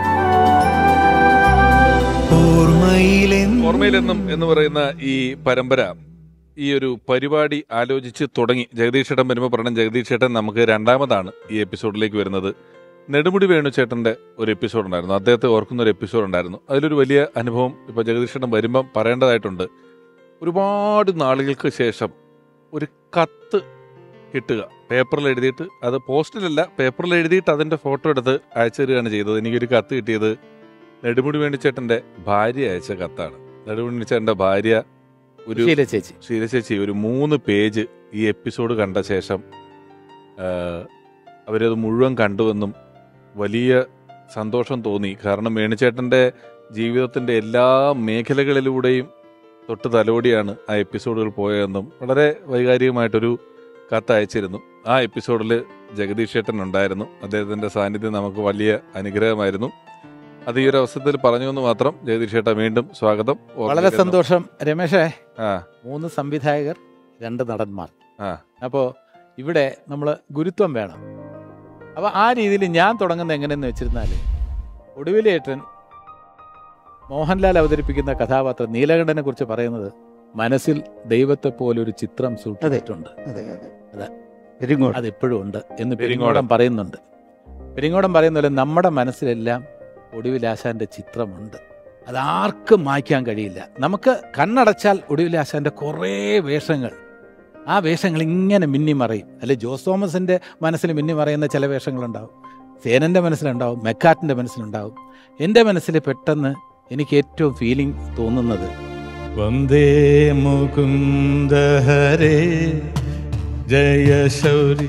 S6: ഓർമ്മയിലെന്നും
S2: ഓർമ്മയിലെന്നും എന്ന് പറയുന്ന ഈ പരമ്പര ഈ ഒരു പരിപാടി ആലോചിച്ച് തുടങ്ങി ജഗദീഷ് ചേട്ടൻ വരുമ്പോൾ പറയണം ജഗദീഷ് ചേട്ടൻ നമുക്ക് രണ്ടാമതാണ് ഈ എപ്പിസോഡിലേക്ക് വരുന്നത് നെടുമുടി വേണുചേട്ടന്റെ ഒരു എപ്പിസോഡ് ഉണ്ടായിരുന്നു അദ്ദേഹത്തെ ഓർക്കുന്ന ഒരു എപ്പിസോഡ് ഉണ്ടായിരുന്നു അതിലൊരു വലിയ അനുഭവം ഇപ്പൊ ജഗദീഷ് ചേട്ടൻ വരുമ്പം പറയേണ്ടതായിട്ടുണ്ട് ഒരുപാട് നാളുകൾക്ക് ശേഷം ഒരു കത്ത് കിട്ടുക പേപ്പറിൽ എഴുതിയിട്ട് അത് പോസ്റ്റിലല്ല പേപ്പറിൽ എഴുതിയിട്ട് അതിന്റെ ഫോട്ടോ എടുത്ത് അയച്ചു തരികയാണ് ചെയ്തത് എനിക്കൊരു കത്ത് കിട്ടിയത് നെടുമുടി വേണിച്ചേട്ടന്റെ ഭാര്യ അയച്ച കത്താണ് നെടുമുടി വേണിച്ചേട്ടന്റെ ഭാര്യ ഒരു
S5: ശീല ചേച്ചി
S2: ശീലശേച്ചി ഒരു മൂന്ന് പേജ് ഈ എപ്പിസോഡ് കണ്ട ശേഷം ആ, അവരത് മുഴുവൻ കണ്ടുവെന്നും വലിയ സന്തോഷം തോന്നി കാരണം വേണിച്ചേട്ടൻ്റെ ജീവിതത്തിൻ്റെ എല്ലാ മേഖലകളിലൂടെയും തൊട്ട് തലോടിയാണ് ആ എപ്പിസോഡുകൾ പോയതെന്നും വളരെ വൈകാരികമായിട്ടൊരു കത്ത് അയച്ചിരുന്നു ആ എപ്പിസോഡിൽ ജഗദീഷ് ചേട്ടൻ ഉണ്ടായിരുന്നു അദ്ദേഹത്തിൻ്റെ സാന്നിധ്യം നമുക്ക് വലിയ അനുഗ്രഹമായിരുന്നു അത് ഈ ഒരു അവസരത്തിൽ പറഞ്ഞു എന്ന് മാത്രം ജഗദീഷ് ചേട്ടൻ വീണ്ടും സ്വാഗതം
S4: വളരെ
S2: ഓർമ്മിപ്പിക്കുന്നു.
S4: സന്തോഷം രമേശേ
S2: ആ
S4: മൂന്ന് സംവിധായകർ രണ്ട് നടന്മാർ
S2: ആ.
S4: അപ്പോൾ ഇവിടെ നമ്മൾ ഗുരുത്വം വേണം അപ്പോൾ ആ രീതിയിൽ ഞാൻ തുടങ്ങുന്നത് എങ്ങനെയെന്ന് വെച്ചിരുന്നാൽ ഒടുവിലേട്ടൻ മോഹൻലാൽ അവതരിപ്പിക്കുന്ന കഥാപാത്രം നീലകണ്ഠനെ കുറിച്ച് പറയുന്നത് മനസ്സിൽ ദൈവത്തെ പോലെ ഒരു ചിത്രം സൂക്ഷിച്ചിട്ടുണ്ട്
S3: അതെ അതെ
S4: അതെ.
S3: പെരിങ്ങോട്
S4: അത് എപ്പോഴും ഉണ്ട് എന്ന്
S2: പെരിങ്ങോടൻ.
S4: പെരിങ്ങോടൻ പറയുന്നുണ്ട് പെരിങ്ങോടൻ പറയുന്ന പോലെ നമ്മുടെ മനസ്സിലെല്ലാം ഒടുവിലാശാന്റെ ചിത്രമുണ്ട് അത് ആർക്കും മായ്ക്കാൻ കഴിയില്ല നമുക്ക് കണ്ണടച്ചാൽ ഒടുവിലാശാന്റെ കുറേ വേഷങ്ങൾ ആ വേഷങ്ങൾ ഇങ്ങനെ മിന്നിമറയും അല്ലെ ജോസ് തോമസിന്റെ മനസ്സിൽ മിന്നിമറയുന്ന ചില വേഷങ്ങളുണ്ടാവും സേനന്റെ മനസ്സിലുണ്ടാവും മെക്കാറ്റിന്റെ മനസ്സിലുണ്ടാവും എൻ്റെ മനസ്സിൽ പെട്ടെന്ന് എനിക്ക് ഏറ്റവും ഫീലിംഗ് തോന്നുന്നത്
S5: വന്ദേ മുകുന്ദ ഹരേ ജയ ശൗരി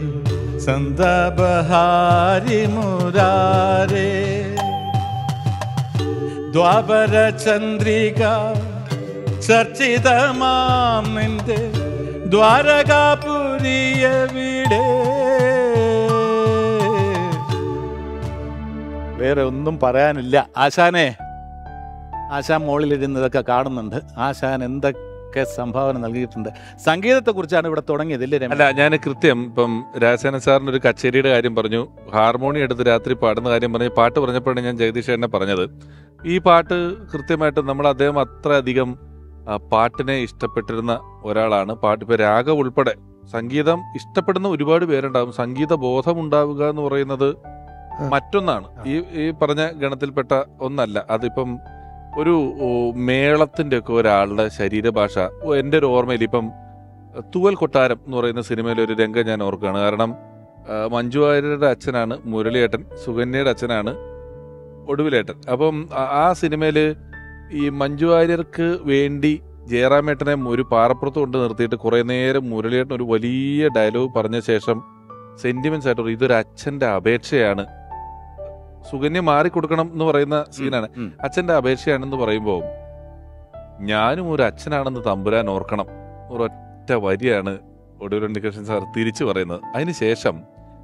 S5: സന്ദബഹാരി മുരാരേ ദ്വാപര ചന്ദ്രിക ചർച്ചിതമാം നിന്റെ ദ്വാരകാപുരിയവിടെ
S4: വേറെ ഒന്നും പറയാനില്ല ആശാനെ ആശാൻ മുകളിലിരുന്നതൊക്കെ കാണുന്നുണ്ട് ആശാൻ എന്തൊക്കെ സംഭാവന നൽകിയിട്ടുണ്ട് സംഗീതത്തെക്കുറിച്ചാണ് ഇവിടെ തുടങ്ങിയത് ഇല്ലേ രമേശ്?
S2: അല്ല ഞാൻ കൃത്യം ഇപ്പം രാജസേന സാറിന് ഒരു കച്ചേരിയുടെ കാര്യം പറഞ്ഞു ഹാർമോണി എടുത്ത് രാത്രി പാടുന്ന കാര്യം പറഞ്ഞു പാട്ട് പറഞ്ഞപ്പോഴാണ് ഞാൻ ജഗദീഷ് ചേട്ടനെ പറഞ്ഞത് ഈ പാട്ട് കൃത്യമായിട്ട് നമ്മൾ അദ്ദേഹം അത്ര അധികം ആ, പാട്ടിനെ ഇഷ്ടപ്പെട്ടിരുന്ന ഒരാളാണ് പാട്ട് ഇപ്പൊ രാഗം ഉൾപ്പെടെ സംഗീതം ഇഷ്ടപ്പെടുന്ന ഒരുപാട് പേരുണ്ടാവും സംഗീത ബോധം ഉണ്ടാവുക എന്ന് പറയുന്നത്
S1: ആ.
S2: മറ്റൊന്നാണ് ഈ ഈ പറഞ്ഞ ഗണത്തിൽപ്പെട്ട ഒന്നല്ല അതിപ്പം ഒരു ഓ, മേളത്തിന്റെ ഒക്കെ ഒരാളുടെ ശരീരഭാഷ ഓ, എൻ്റെ ഒരു ഓർമ്മയിൽ ഇപ്പം തൂവൽ കൊട്ടാരം എന്ന് പറയുന്ന സിനിമയിലെ ഒരു രംഗം ഞാൻ ഓർക്കുകയാണ് കാരണം ആ, മഞ്ജു വാര്യരുടെ അച്ഛനാണ് മുരളിയേട്ടൻ സുകന്യയുടെ അച്ഛനാണ് ഒടുവിലേട്ടൻ അപ്പം ആ- ആ സിനിമയിൽ ഈ മഞ്ജു വാര്യർക്ക് വേണ്ടി ജയറാമേട്ടനെ ഒരു പാറപ്പുറത്ത് കൊണ്ട് നിർത്തിയിട്ട് കുറെ നേരം മുരളിയേട്ടൻ ഒരു വലിയ ഡയലോഗ് പറഞ്ഞ ശേഷം സെന്റിമെന്റ്സ് ആയിട്ട് പറയും, ഇതൊരു അച്ഛന്റെ അപേക്ഷയാണ് സുകന്യ മാറിക്കൊടുക്കണം എന്ന് പറയുന്ന സീനാണ്
S4: ഉം.
S2: അച്ഛന്റെ അപേക്ഷയാണെന്ന് പറയുമ്പോൾ ഞാനും ഒരു അച്ഛനാണെന്ന് തമ്പുരാൻ ഓർക്കണം ഒരൊറ്റ വരിയാണ് ഒടുവിൽ ഉണ്ണികൃഷ്ണൻ സാർ തിരിച്ചു പറയുന്നത് അതിനുശേഷം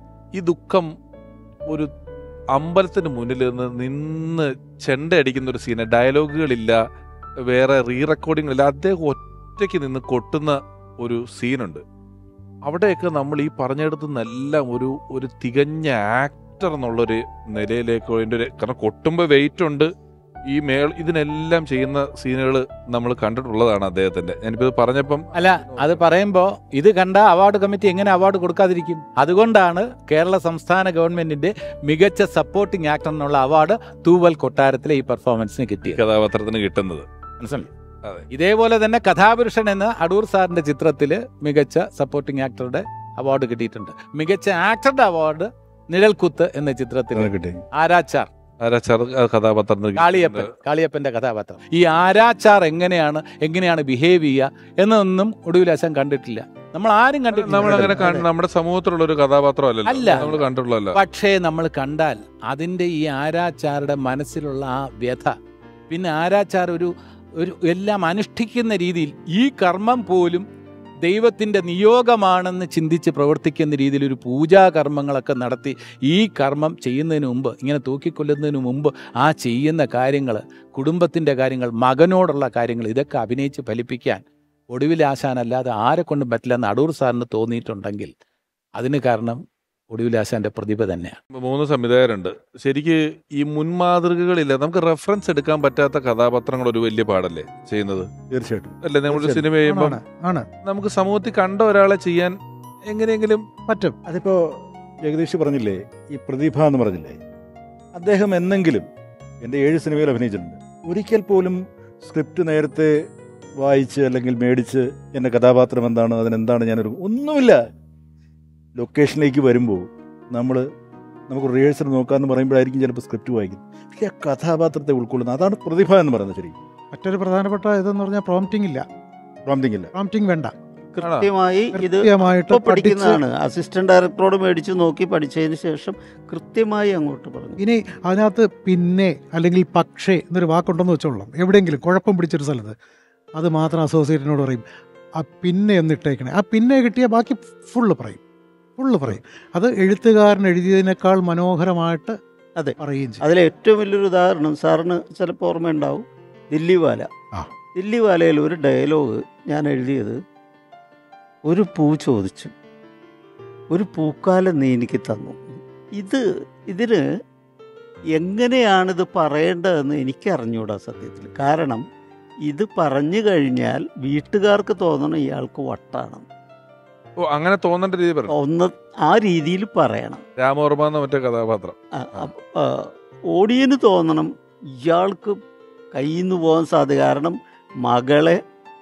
S2: ഈ ദുഃഖം ഒരു അമ്പലത്തിന് മുന്നിൽ നിന്ന് നിന്ന് ചെണ്ട അടിക്കുന്ന ഒരു സീന് ഡയലോഗുകളില്ല വേറെ റീ റെക്കോർഡിങ്ങില്ല അദ്ദേഹം ഒറ്റയ്ക്ക് നിന്ന് കൊട്ടുന്ന ഒരു സീനുണ്ട് അവിടെയൊക്കെ നമ്മൾ ഈ പറഞ്ഞെടുത്തു നിന്നെല്ലാം ഒരു ഒരു തികഞ്ഞ ആക്ടർ എന്നുള്ളൊരു നിലയിലേക്ക് അതിൻ്റെ ഒരു കാരണം കൊട്ടുമ്പോൾ വെയിറ്റ് ഉണ്ട് ഈ മേൾ ഇതിനെല്ലാം ചെയ്യുന്ന സീനുകൾ നമ്മൾ കണ്ടിട്ടുള്ളതാണ് അദ്ദേഹത്തിന്റെ ഞാനിപ്പോ ഇത് പറഞ്ഞപ്പം
S4: അല്ല അത് പറയുമ്പോൾ ഇത് കണ്ട അവാർഡ് കമ്മിറ്റി എങ്ങനെ അവാർഡ് കൊടുക്കാതിരിക്കും അതുകൊണ്ടാണ് കേരള സംസ്ഥാന ഗവൺമെന്റിന്റെ മികച്ച സപ്പോർട്ടിംഗ് ആക്ടർ എന്നുള്ള അവാർഡ് തൂവൽ കൊട്ടാരത്തിലെ ഈ പെർഫോമൻസിന്
S2: ഈ
S4: കിട്ടിയത്
S2: കഥാപാത്രത്തിന് കിട്ടുന്നത്
S4: മനസ്സിലായി
S2: അതെ.
S4: ഇതേപോലെ തന്നെ കഥാപുരുഷൻ എന്ന അടൂർ സാറിന്റെ ചിത്രത്തിൽ മികച്ച സപ്പോർട്ടിംഗ് ആക്ടറുടെ അവാർഡ് കിട്ടിയിട്ടുണ്ട് മികച്ച ആക്ടറുടെ അവാർഡ് നിഴൽക്കുത്ത് എന്ന ചിത്രത്തിൽ
S7: കിട്ടി
S4: ആരാച്ചാർ
S2: ആരാ ചെറു കഥാപാത്രത്തിന്
S4: കാളിയപ്പൻ കാളിയപ്പന്റെ കഥാപാത്രം ഈ ആരാച്ചാർ എങ്ങനെയാണ് എങ്ങനെയാണ് ബിഹേവ് ചെയ്യുക എന്നൊന്നും ഒടുവിൽ അച്ഛൻ കണ്ടിട്ടില്ല നമ്മൾ ആരും കണ്ടിട്ടില്ല
S2: നമ്മൾ അങ്ങനെ നമ്മുടെ സമൂഹത്തിലുള്ള ഒരു കഥാപാത്രമല്ലല്ലോ
S4: അല്ല.
S2: നമ്മൾ കണ്ടിട്ടുള്ളതല്ല
S4: പക്ഷേ നമ്മൾ കണ്ടാൽ അതിൻ്റെ ഈ ആരാച്ചാരുടെ മനസ്സിലുള്ള ആ വ്യഥ പിന്നെ ആരാച്ചാർ ഒരു ഒരു എല്ലാം അനുഷ്ഠിക്കുന്ന രീതിയിൽ ഈ കർമ്മം പോലും ദൈവത്തിൻ്റെ നിയോഗമാണെന്ന് ചിന്തിച്ച് പ്രവർത്തിക്കുന്ന രീതിയിൽ ഒരു പൂജാകർമ്മങ്ങളൊക്കെ നടത്തി ഈ കർമ്മം ചെയ്യുന്നതിന് മുമ്പ് ഇങ്ങനെ തൂക്കിക്കൊല്ലുന്നതിന് മുമ്പ് ആ ചെയ്യുന്ന കാര്യങ്ങൾ കുടുംബത്തിൻ്റെ കാര്യങ്ങൾ മകനോടുള്ള കാര്യങ്ങൾ ഇതൊക്കെ അഭിനയിച്ച് ഫലിപ്പിക്കാൻ ഒടുവിൽ ആശാനല്ലാതെ ആരെ കൊണ്ടും പറ്റില്ലെന്ന് അടൂർ സാറിന് തോന്നിയിട്ടുണ്ടെങ്കിൽ അതിന് കാരണം ഒടുവിലാശാന്റെ പ്രതിഭ തന്നെയാണ്
S2: മൂന്ന് സംവിധായകരുണ്ട് ശരിക്ക് ഈ മുൻമാതൃകകളില്ല നമുക്ക് റെഫറൻസ് എടുക്കാൻ പറ്റാത്ത കഥാപാത്രങ്ങൾ ഒരു വലിയ പാടല്ലേ ചെയ്യുന്നത്
S7: തീർച്ചയായിട്ടും
S2: അല്ലേ നമ്മൾ
S7: തീർച്ചയായും.
S2: സിനിമ ചെയ്യുമ്പോൾ
S1: ആണ് ആണ്
S2: നമുക്ക് സമൂഹത്തിൽ കണ്ട ഒരാളെ ചെയ്യാൻ എങ്ങനെയെങ്കിലും
S1: പറ്റും
S7: അതിപ്പോ ജഗദീഷ് പറഞ്ഞില്ലേ ഈ പ്രതിഭ എന്ന് പറഞ്ഞില്ലേ അദ്ദേഹം എന്നെങ്കിലും എൻ്റെ ഏഴ് സിനിമയിൽ അഭിനയിച്ചിട്ടുണ്ട് ഒരിക്കൽ പോലും സ്ക്രിപ്റ്റ് നേരത്തെ വായിച്ച് അല്ലെങ്കിൽ മേടിച്ച് എൻ്റെ കഥാപാത്രം എന്താണ് അതിനെന്താണ് ഞാനൊരു ഒന്നുമില്ല ലൊക്കേഷനിലേക്ക് വരുമ്പോൾ നമ്മൾ നമുക്ക് റിഹേഴ്സൽ നോക്കാമെന്ന് പറയുമ്പോഴായിരിക്കും ചിലപ്പോൾ സ്ക്രിപ്റ്റ് വായിക്കുന്നത് പക്ഷേ ആ കഥാപാത്രത്തെ ഉൾക്കൊള്ളുന്നത് അതാണ് പ്രതിഭ എന്ന് പറയുന്നത് ശരി
S1: മറ്റൊരു പ്രധാനപ്പെട്ട ഇതെന്ന് പറഞ്ഞാൽ പ്രോംപ്റ്റിംഗ് ഇല്ല
S7: പ്രോംപ്റ്റിംഗ് ഇല്ല
S1: പ്രോംപ്റ്റിംഗ് വേണ്ട
S3: കൃത്യമായി ഇത്
S1: കൃത്യമായിട്ട്
S3: ഇപ്പൊ
S1: പഠിച്ച്
S3: പഠിക്കുന്നതാണ് അസിസ്റ്റന്റ് ഡയറക്ടറോട് മേടിച്ച് നോക്കി പഠിച്ചതിന് ശേഷം കൃത്യമായി അങ്ങോട്ട് പറഞ്ഞു
S1: ഇനി അതിനകത്ത് പിന്നെ അല്ലെങ്കിൽ പക്ഷേ എന്നൊരു വാക്കുണ്ടെന്ന് വെച്ചോളാം എവിടെയെങ്കിലും കുഴപ്പം പിടിച്ചൊരു സ്ഥലത്ത് അത് മാത്രം അസോസിയേറ്റിനോട് പറയും ആ പിന്നെ ഒന്ന് ഇട്ടേക്കണേ ആ പിന്നെ കിട്ടിയ ബാക്കി ഫുള്ള് പറയും ഫുള്ള് പറയും അത് എഴുത്തുകാരൻ എഴുതിയതിനേക്കാൾ മനോഹരമായിട്ട്
S3: അതെ.
S1: പറയുകയും ചെയ്യും
S3: അതിലെ ഏറ്റവും വലിയൊരു ഉദാഹരണം സാറിന് ചിലപ്പോൾ ഓർമ്മയുണ്ടാവും ദില്ലിവാല
S1: ആ.
S3: ദില്ലിവാലയിൽ ഒരു ഡയലോഗ് ഞാൻ എഴുതിയത് ഒരു പൂ ചോദിച്ചു ഒരു പൂക്കാലം നീ എനിക്ക് തന്നു ഇത് ഇതിന് എങ്ങനെയാണിത് പറയേണ്ടതെന്ന് എനിക്ക് അറിഞ്ഞൂടാ സത്യത്തിൽ കാരണം ഇത് പറഞ്ഞു കഴിഞ്ഞാൽ വീട്ടുകാർക്ക് തോന്നണം ഇയാൾക്ക് വട്ടാണ്
S2: ഓ അങ്ങനെ തോന്നേണ്ട രീതി പറഞ്ഞു
S3: ഒന്ന് ആ രീതിയിൽ പറയണം
S2: രാമവർമ്മ എന്ന മറ്റേ കഥാപാത്രം
S3: ആ, അപ്പ- ആ, ഓടിയന് തോന്നണം ഇയാൾക്ക് കയ്യിൽ നിന്ന് പോകാൻ സാധ്യത കാരണം മകളെ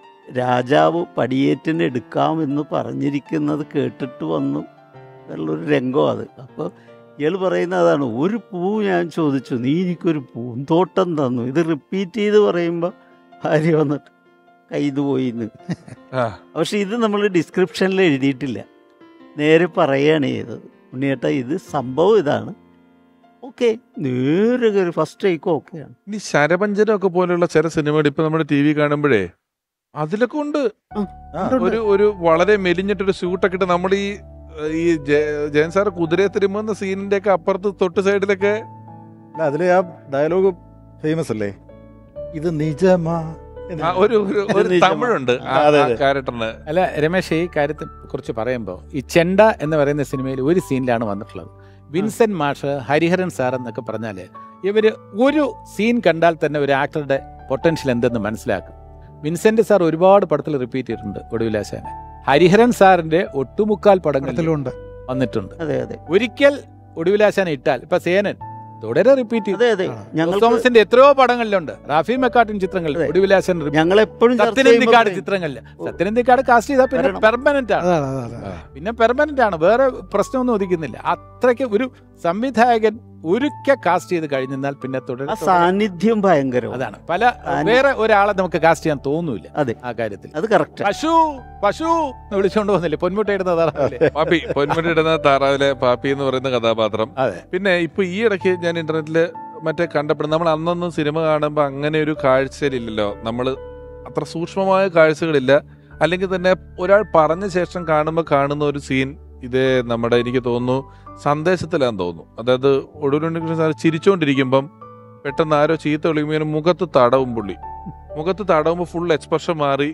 S3: രാജാവ് പടിയേറ്റിന് എടുക്കാമെന്ന് പറഞ്ഞിരിക്കുന്നത് കേട്ടിട്ട് വന്നു എന്നുള്ളൊരു രംഗം അത് അപ്പോൾ ഇയാൾ പറയുന്ന അതാണ് ഒരു പൂ ഞാൻ ചോദിച്ചു നീ എനിക്കൊരു പൂന്തോട്ടം തന്നു ഇത് റിപ്പീറ്റ് ചെയ്ത് പറയുമ്പോൾ ഭാര്യ വന്നിട്ട് കയ്യിൽ പോയിന്ന്
S2: ആ.
S3: പക്ഷെ ഇത് നമ്മൾ ഡിസ്ക്രിപ്ഷനിൽ എഴുതിയിട്ടില്ല നേരെ പറയുകയാണ് ചെയ്തത് ഉണ്ണിയേട്ട ഇത് സംഭവം ഇതാണ് ഓക്കെ നേരെ കയറി ഫസ്റ്റ് ടേക്ക് ഓക്കെയാണ്
S2: ഇനി ശരപഞ്ചരം ഒക്കെ പോലെയുള്ള ചില സിനിമകൾ ഇപ്പൊ നമ്മുടെ ടി വി കാണുമ്പോഴേ അതിലൊക്കെ ഉണ്ട്
S7: ആ,
S2: ഒരു ഒരു വളരെ മെലിഞ്ഞിട്ടൊരു സ്യൂട്ടൊക്കെ ഇട്ട് നമ്മൾ ഈ ഈ ജയ- ജയൻ സാർ കുതിരയെ തിരുമുന്ന സീനിന്റെ ഒക്കെ അപ്പുറത്ത് തൊട്ട് സൈഡിലൊക്കെ
S7: അല്ല അതിലെ ആ ഡയലോഗ് ഫേമസ് അല്ലേ ഇത് നിജമാ എന്ന്.
S2: ആ ഒരു ഒരു- ഒരു
S3: നിജമാ.
S2: തമിഴുണ്ട് ആ
S7: അതെ, അതെ.
S2: ക്യാരക്ടറിന്
S4: അല്ല രമേശ് ഈ കാര്യത്തെ കുറിച്ച് പറയുമ്പോൾ ഈ ചെണ്ട എന്ന് പറയുന്ന സിനിമയിൽ ഒരു സീനിലാണ് വന്നിട്ടുള്ളത് വിൻസെന്റ് മാഷ് ഹരിഹരൻ സാർ എന്നൊക്കെ പറഞ്ഞാൽ ഇവര് ഒരു സീൻ കണ്ടാൽ തന്നെ ഒരു ആക്ടറുടെ പൊട്ടൻഷ്യൽ എന്തെന്ന് മനസ്സിലാക്കും വിൻസെന്റ് സാർ ഒരുപാട് പടത്തിൽ റിപ്പീറ്റ് ചെയ്തിട്ടുണ്ട് ഒടുവിലാശാനെ ഹരിഹരൻ സാറിന്റെ ഒട്ടുമുക്കാൽ പടങ്ങളിൽ
S1: പടത്തിലുണ്ട്
S4: വന്നിട്ടുണ്ട്
S3: അതെ അതെ
S4: ഒരിക്കൽ ഒടുവിലാശാനെ ഇട്ടാൽ ഇപ്പൊ സേനൻ തുടരെ റിപ്പീറ്റ് ചെയ്തു
S3: അതെ അതെ
S1: ആ.
S3: ഞങ്ങൾ
S4: തോമസിന്റെ എത്രയോ പടങ്ങളിലുണ്ട് റാഫി മെക്കാട്ടിൻ ചിത്രങ്ങളിൽ
S3: അതെ.
S4: ഒടുവിലാശാൻ repeat.
S3: ഞങ്ങൾ എപ്പോഴും
S4: സത്യനന്ദിക്കാട് ചിത്രങ്ങളിൽ സത്യനന്ദിക്കാട് കാസ്റ്റ് ചെയ്താൽ പിന്നെ
S3: വരണം.
S4: പെർമനന്റ് ആണ്
S1: അതാണ് അതാണ് അതാണ്.
S4: പിന്നെ പെർമനന്റ് ആണ് വേറെ പ്രശ്നമൊന്നും ഉദിക്കുന്നില്ല അത്രയ്ക്ക് ഒരു സംവിധായകൻ ഒരുക്കെ കാസ്റ്റ് ചെയ്ത് കഴിഞ്ഞാൽ പിന്നെ
S3: ആ
S4: തുടരെ
S3: സാന്നിധ്യം ഭയങ്കരം
S4: അതാണ് പല
S3: സാന്നി-
S4: വേറെ ഒരാളെ നമുക്ക് കാസ്റ്റ് ചെയ്യാൻ തോന്നൂല
S3: അതെ.
S4: ആ കാര്യത്തിൽ
S3: അത് കറക്റ്റ്
S4: പശു പശു എന്ന് വിളിച്ചോണ്ട് വന്നില്ലേ പൊന്മുട്ടയിടുന്നതാണ്
S2: പാപ്പി പൊന്മുടി ഇടുന്ന താറാവിലെ പാപ്പി എന്ന് പറയുന്ന കഥാപാത്രം
S4: അതെ
S2: പിന്നെ ഇപ്പൊ ഈ ഇടയ്ക്ക് ഞാൻ ഇന്റർനെറ്റില് മറ്റേ കണ്ടപ്പെടും നമ്മൾ അന്നൊന്നും സിനിമ കാണുമ്പോൾ അങ്ങനെ ഒരു കാഴ്ചയിലില്ലല്ലോ നമ്മൾ അത്ര സൂക്ഷ്മമായ കാഴ്ചകളില്ല അല്ലെങ്കിൽ തന്നെ ഒരാൾ പറഞ്ഞ ശേഷം കാണുമ്പോൾ കാണുന്ന ഒരു സീൻ ഇത് നമ്മുടെ എനിക്ക് തോന്നുന്നു സന്ദേശത്തിലാന്ന് തോന്നുന്നു അതായത് ഒടുവിലുണ്ടെങ്കിൽ സാർ ചിരിച്ചുകൊണ്ടിരിക്കുമ്പം പെട്ടെന്ന് ആരോ ചീത്ത വിളിക്കുമ്പോൾ മുഖത്ത് തടവും പുള്ളി മുഖത്ത് തടവുമ്പോൾ ഫുൾ എക്സ്പ്രഷൻ മാറി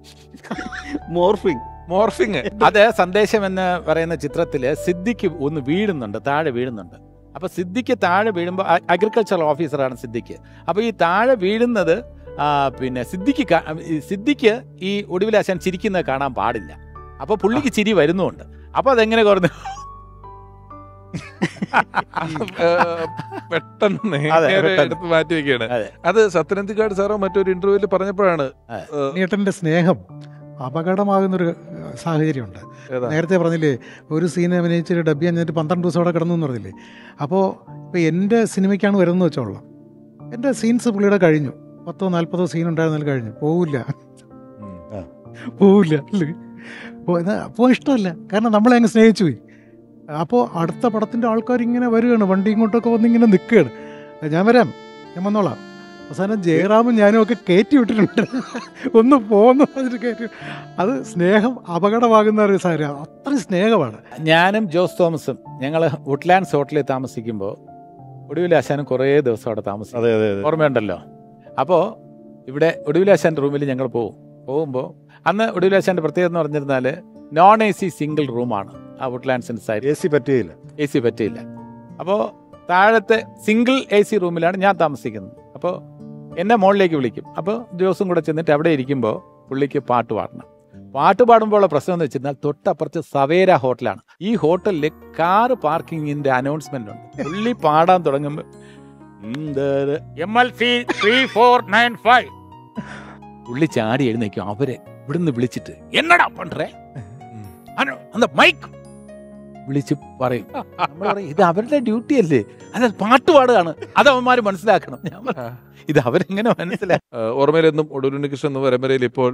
S3: മോർഫിംഗ്
S2: മോർഫിങ്
S4: അത് സന്ദേശം എന്ന് പറയുന്ന ചിത്രത്തില് സിദ്ദിഖ് ഒന്ന് വീഴുന്നുണ്ട് താഴെ വീഴുന്നുണ്ട് അപ്പൊ സിദ്ദിഖ് താഴെ വീഴുമ്പോൾ അഗ്രികൾച്ചറൽ ഓഫീസറാണ് സിദ്ദിഖ് അപ്പൊ ഈ താഴെ വീഴുന്നത് ആ, പിന്നെ സിദ്ദിഖ് കാ- ഈ സിദ്ദിഖ് ഈ ഒടുവിലാശാൻ ചിരിക്കുന്നത് കാണാൻ പാടില്ല അപ്പൊ പുള്ളിക്ക് ചിരി വരുന്നുണ്ട് അപ്പൊ അതെങ്ങനെ കുറഞ്ഞു
S2: പെട്ടെന്ന്
S4: അതെ,
S2: നേരെ
S4: പെട്ടെന്ന്.
S2: എടുത്ത് മാറ്റി വെക്കുകയാണ്
S4: അതെ.
S2: അത് സത്യനന്ദിക്കാട് സാറോ മറ്റൊരു ഇന്റർവ്യൂവിൽ പറഞ്ഞപ്പോഴാണ് ഏഹ്,
S1: ഉണ്ണിയേട്ടൻ്റെ സ്നേഹം അപകടമാകുന്നൊരു ഏഹ്, സാഹചര്യമുണ്ട്
S2: ഏതാ?
S1: നേരത്തെ പറഞ്ഞില്ലേ ഒരു സീൻ അഭിനയിച്ചൊരു ഡബ് എന്നിട്ട് പന്ത്രണ്ട് ദിവസം അവിടെ കിടന്നു എന്ന് പറഞ്ഞില്ലേ അപ്പോൾ ഇപ്പോൾ എൻ്റെ സിനിമയ്ക്കാണ് വരുന്നത് വെച്ചോളാം എൻ്റെ സീൻസ് പുള്ളിയുടെ കഴിഞ്ഞു പത്തോ നാൽപ്പതോ സീൻ ഉണ്ടായിരുന്നാൽ കഴിഞ്ഞു പോവില്ല
S2: ഉം.
S1: പോവില്ല അല്ലേ പോ- എന്നാ അപ്പോൾ ഇഷ്ടമല്ല കാരണം നമ്മളെ അങ്ങ് സ്നേഹിച്ചു പോയി അപ്പോൾ അടുത്ത പടത്തിൻ്റെ ആൾക്കാർ ഇങ്ങനെ വരികയാണ് വണ്ടി ഇങ്ങോട്ടൊക്കെ വന്ന് ഇങ്ങനെ നിൽക്കുകയാണ് ഞാൻ വരാം ഞാൻ വന്നോളാം അവസാനം ജയറാമും ഞാനും ഒക്കെ കയറ്റി വിട്ടിട്ടുണ്ട് ഒന്ന് പോന്നു അതിന് കയറ്റി അത് സ്നേഹം അപകടമാകുന്ന ഒരു സാരം അത്രയും സ്നേഹമാണ്
S4: ഞാനും ജോസ് തോമസും ഞങ്ങൾ വുഡ്ലാൻഡ്സ് ഹോട്ടലിൽ താമസിക്കുമ്പോൾ ഒടുവിലാശാനും കുറേ ദിവസം അവിടെ താമസിക്കും
S7: അതെ അതെ അതെ
S4: ഓർമ്മയുണ്ടല്ലോ അപ്പോൾ ഇവിടെ ഒടുവിലാശാൻ്റെ റൂമിൽ ഞങ്ങൾ പോകും പോകുമ്പോൾ അന്ന് ഒടുവിലാശാൻ്റെ പ്രത്യേകത എന്ന് പറഞ്ഞിരുന്നാൽ നോൺ എ സി സിംഗിൾ റൂമാണ് ആ വുഡ്ലാൻഡ്സിൻ്റെ സൈഡ്
S7: എ സി പറ്റുകയില്ല
S4: എ സി പറ്റിയില്ല അപ്പോൾ താഴത്തെ സിംഗിൾ എ സി റൂമിലാണ് ഞാൻ താമസിക്കുന്നത് അപ്പോൾ എന്നെ മുകളിലേക്ക് വിളിക്കും അപ്പോൾ ദിവസം കൂടെ ചെന്നിട്ട് അവിടെ ഇരിക്കുമ്പോൾ പുള്ളിക്ക് പാട്ട് പാടണം പാട്ട് പാടുമ്പോഴുള്ള പ്രശ്നം എന്ന് വെച്ചിരുന്നാൽ തൊട്ടപ്പുറത്ത് സവേര ഹോട്ടലാണ് ഈ ഹോട്ടലിൽ കാർ പാർക്കിങ്ങിന്റെ അനൗൺസ്മെന്റ് ഉണ്ട് പുള്ളി പാടാൻ തുടങ്ങുമ്പോൾ M L C three four nine five പുള്ളി ചാടി എഴുന്നേക്കും അവരെ ഇവിടുന്ന് വിളിച്ചിട്ട് എന്നടാ പണ്ടേ അന്ത മൈക്ക് വിളിച്ച് പറയും നമ്മൾ പറയും ഇത് അവരുടെ ഡ്യൂട്ടി അല്ലേ അത് പാട്ട് പാടുകയാണ് അത് അവന്മാർ മനസ്സിലാക്കണം ഞാൻ പറഞ്ഞു, ഇത് അവരെങ്ങനെ മനസ്സിലാക്കും
S2: ഏഹ്, ഓർമ്മയിലെന്നും ഒടുവിലുണ്ണികൃഷ്ണൻ എന്ന പരമ്പരയിൽ ഇപ്പോൾ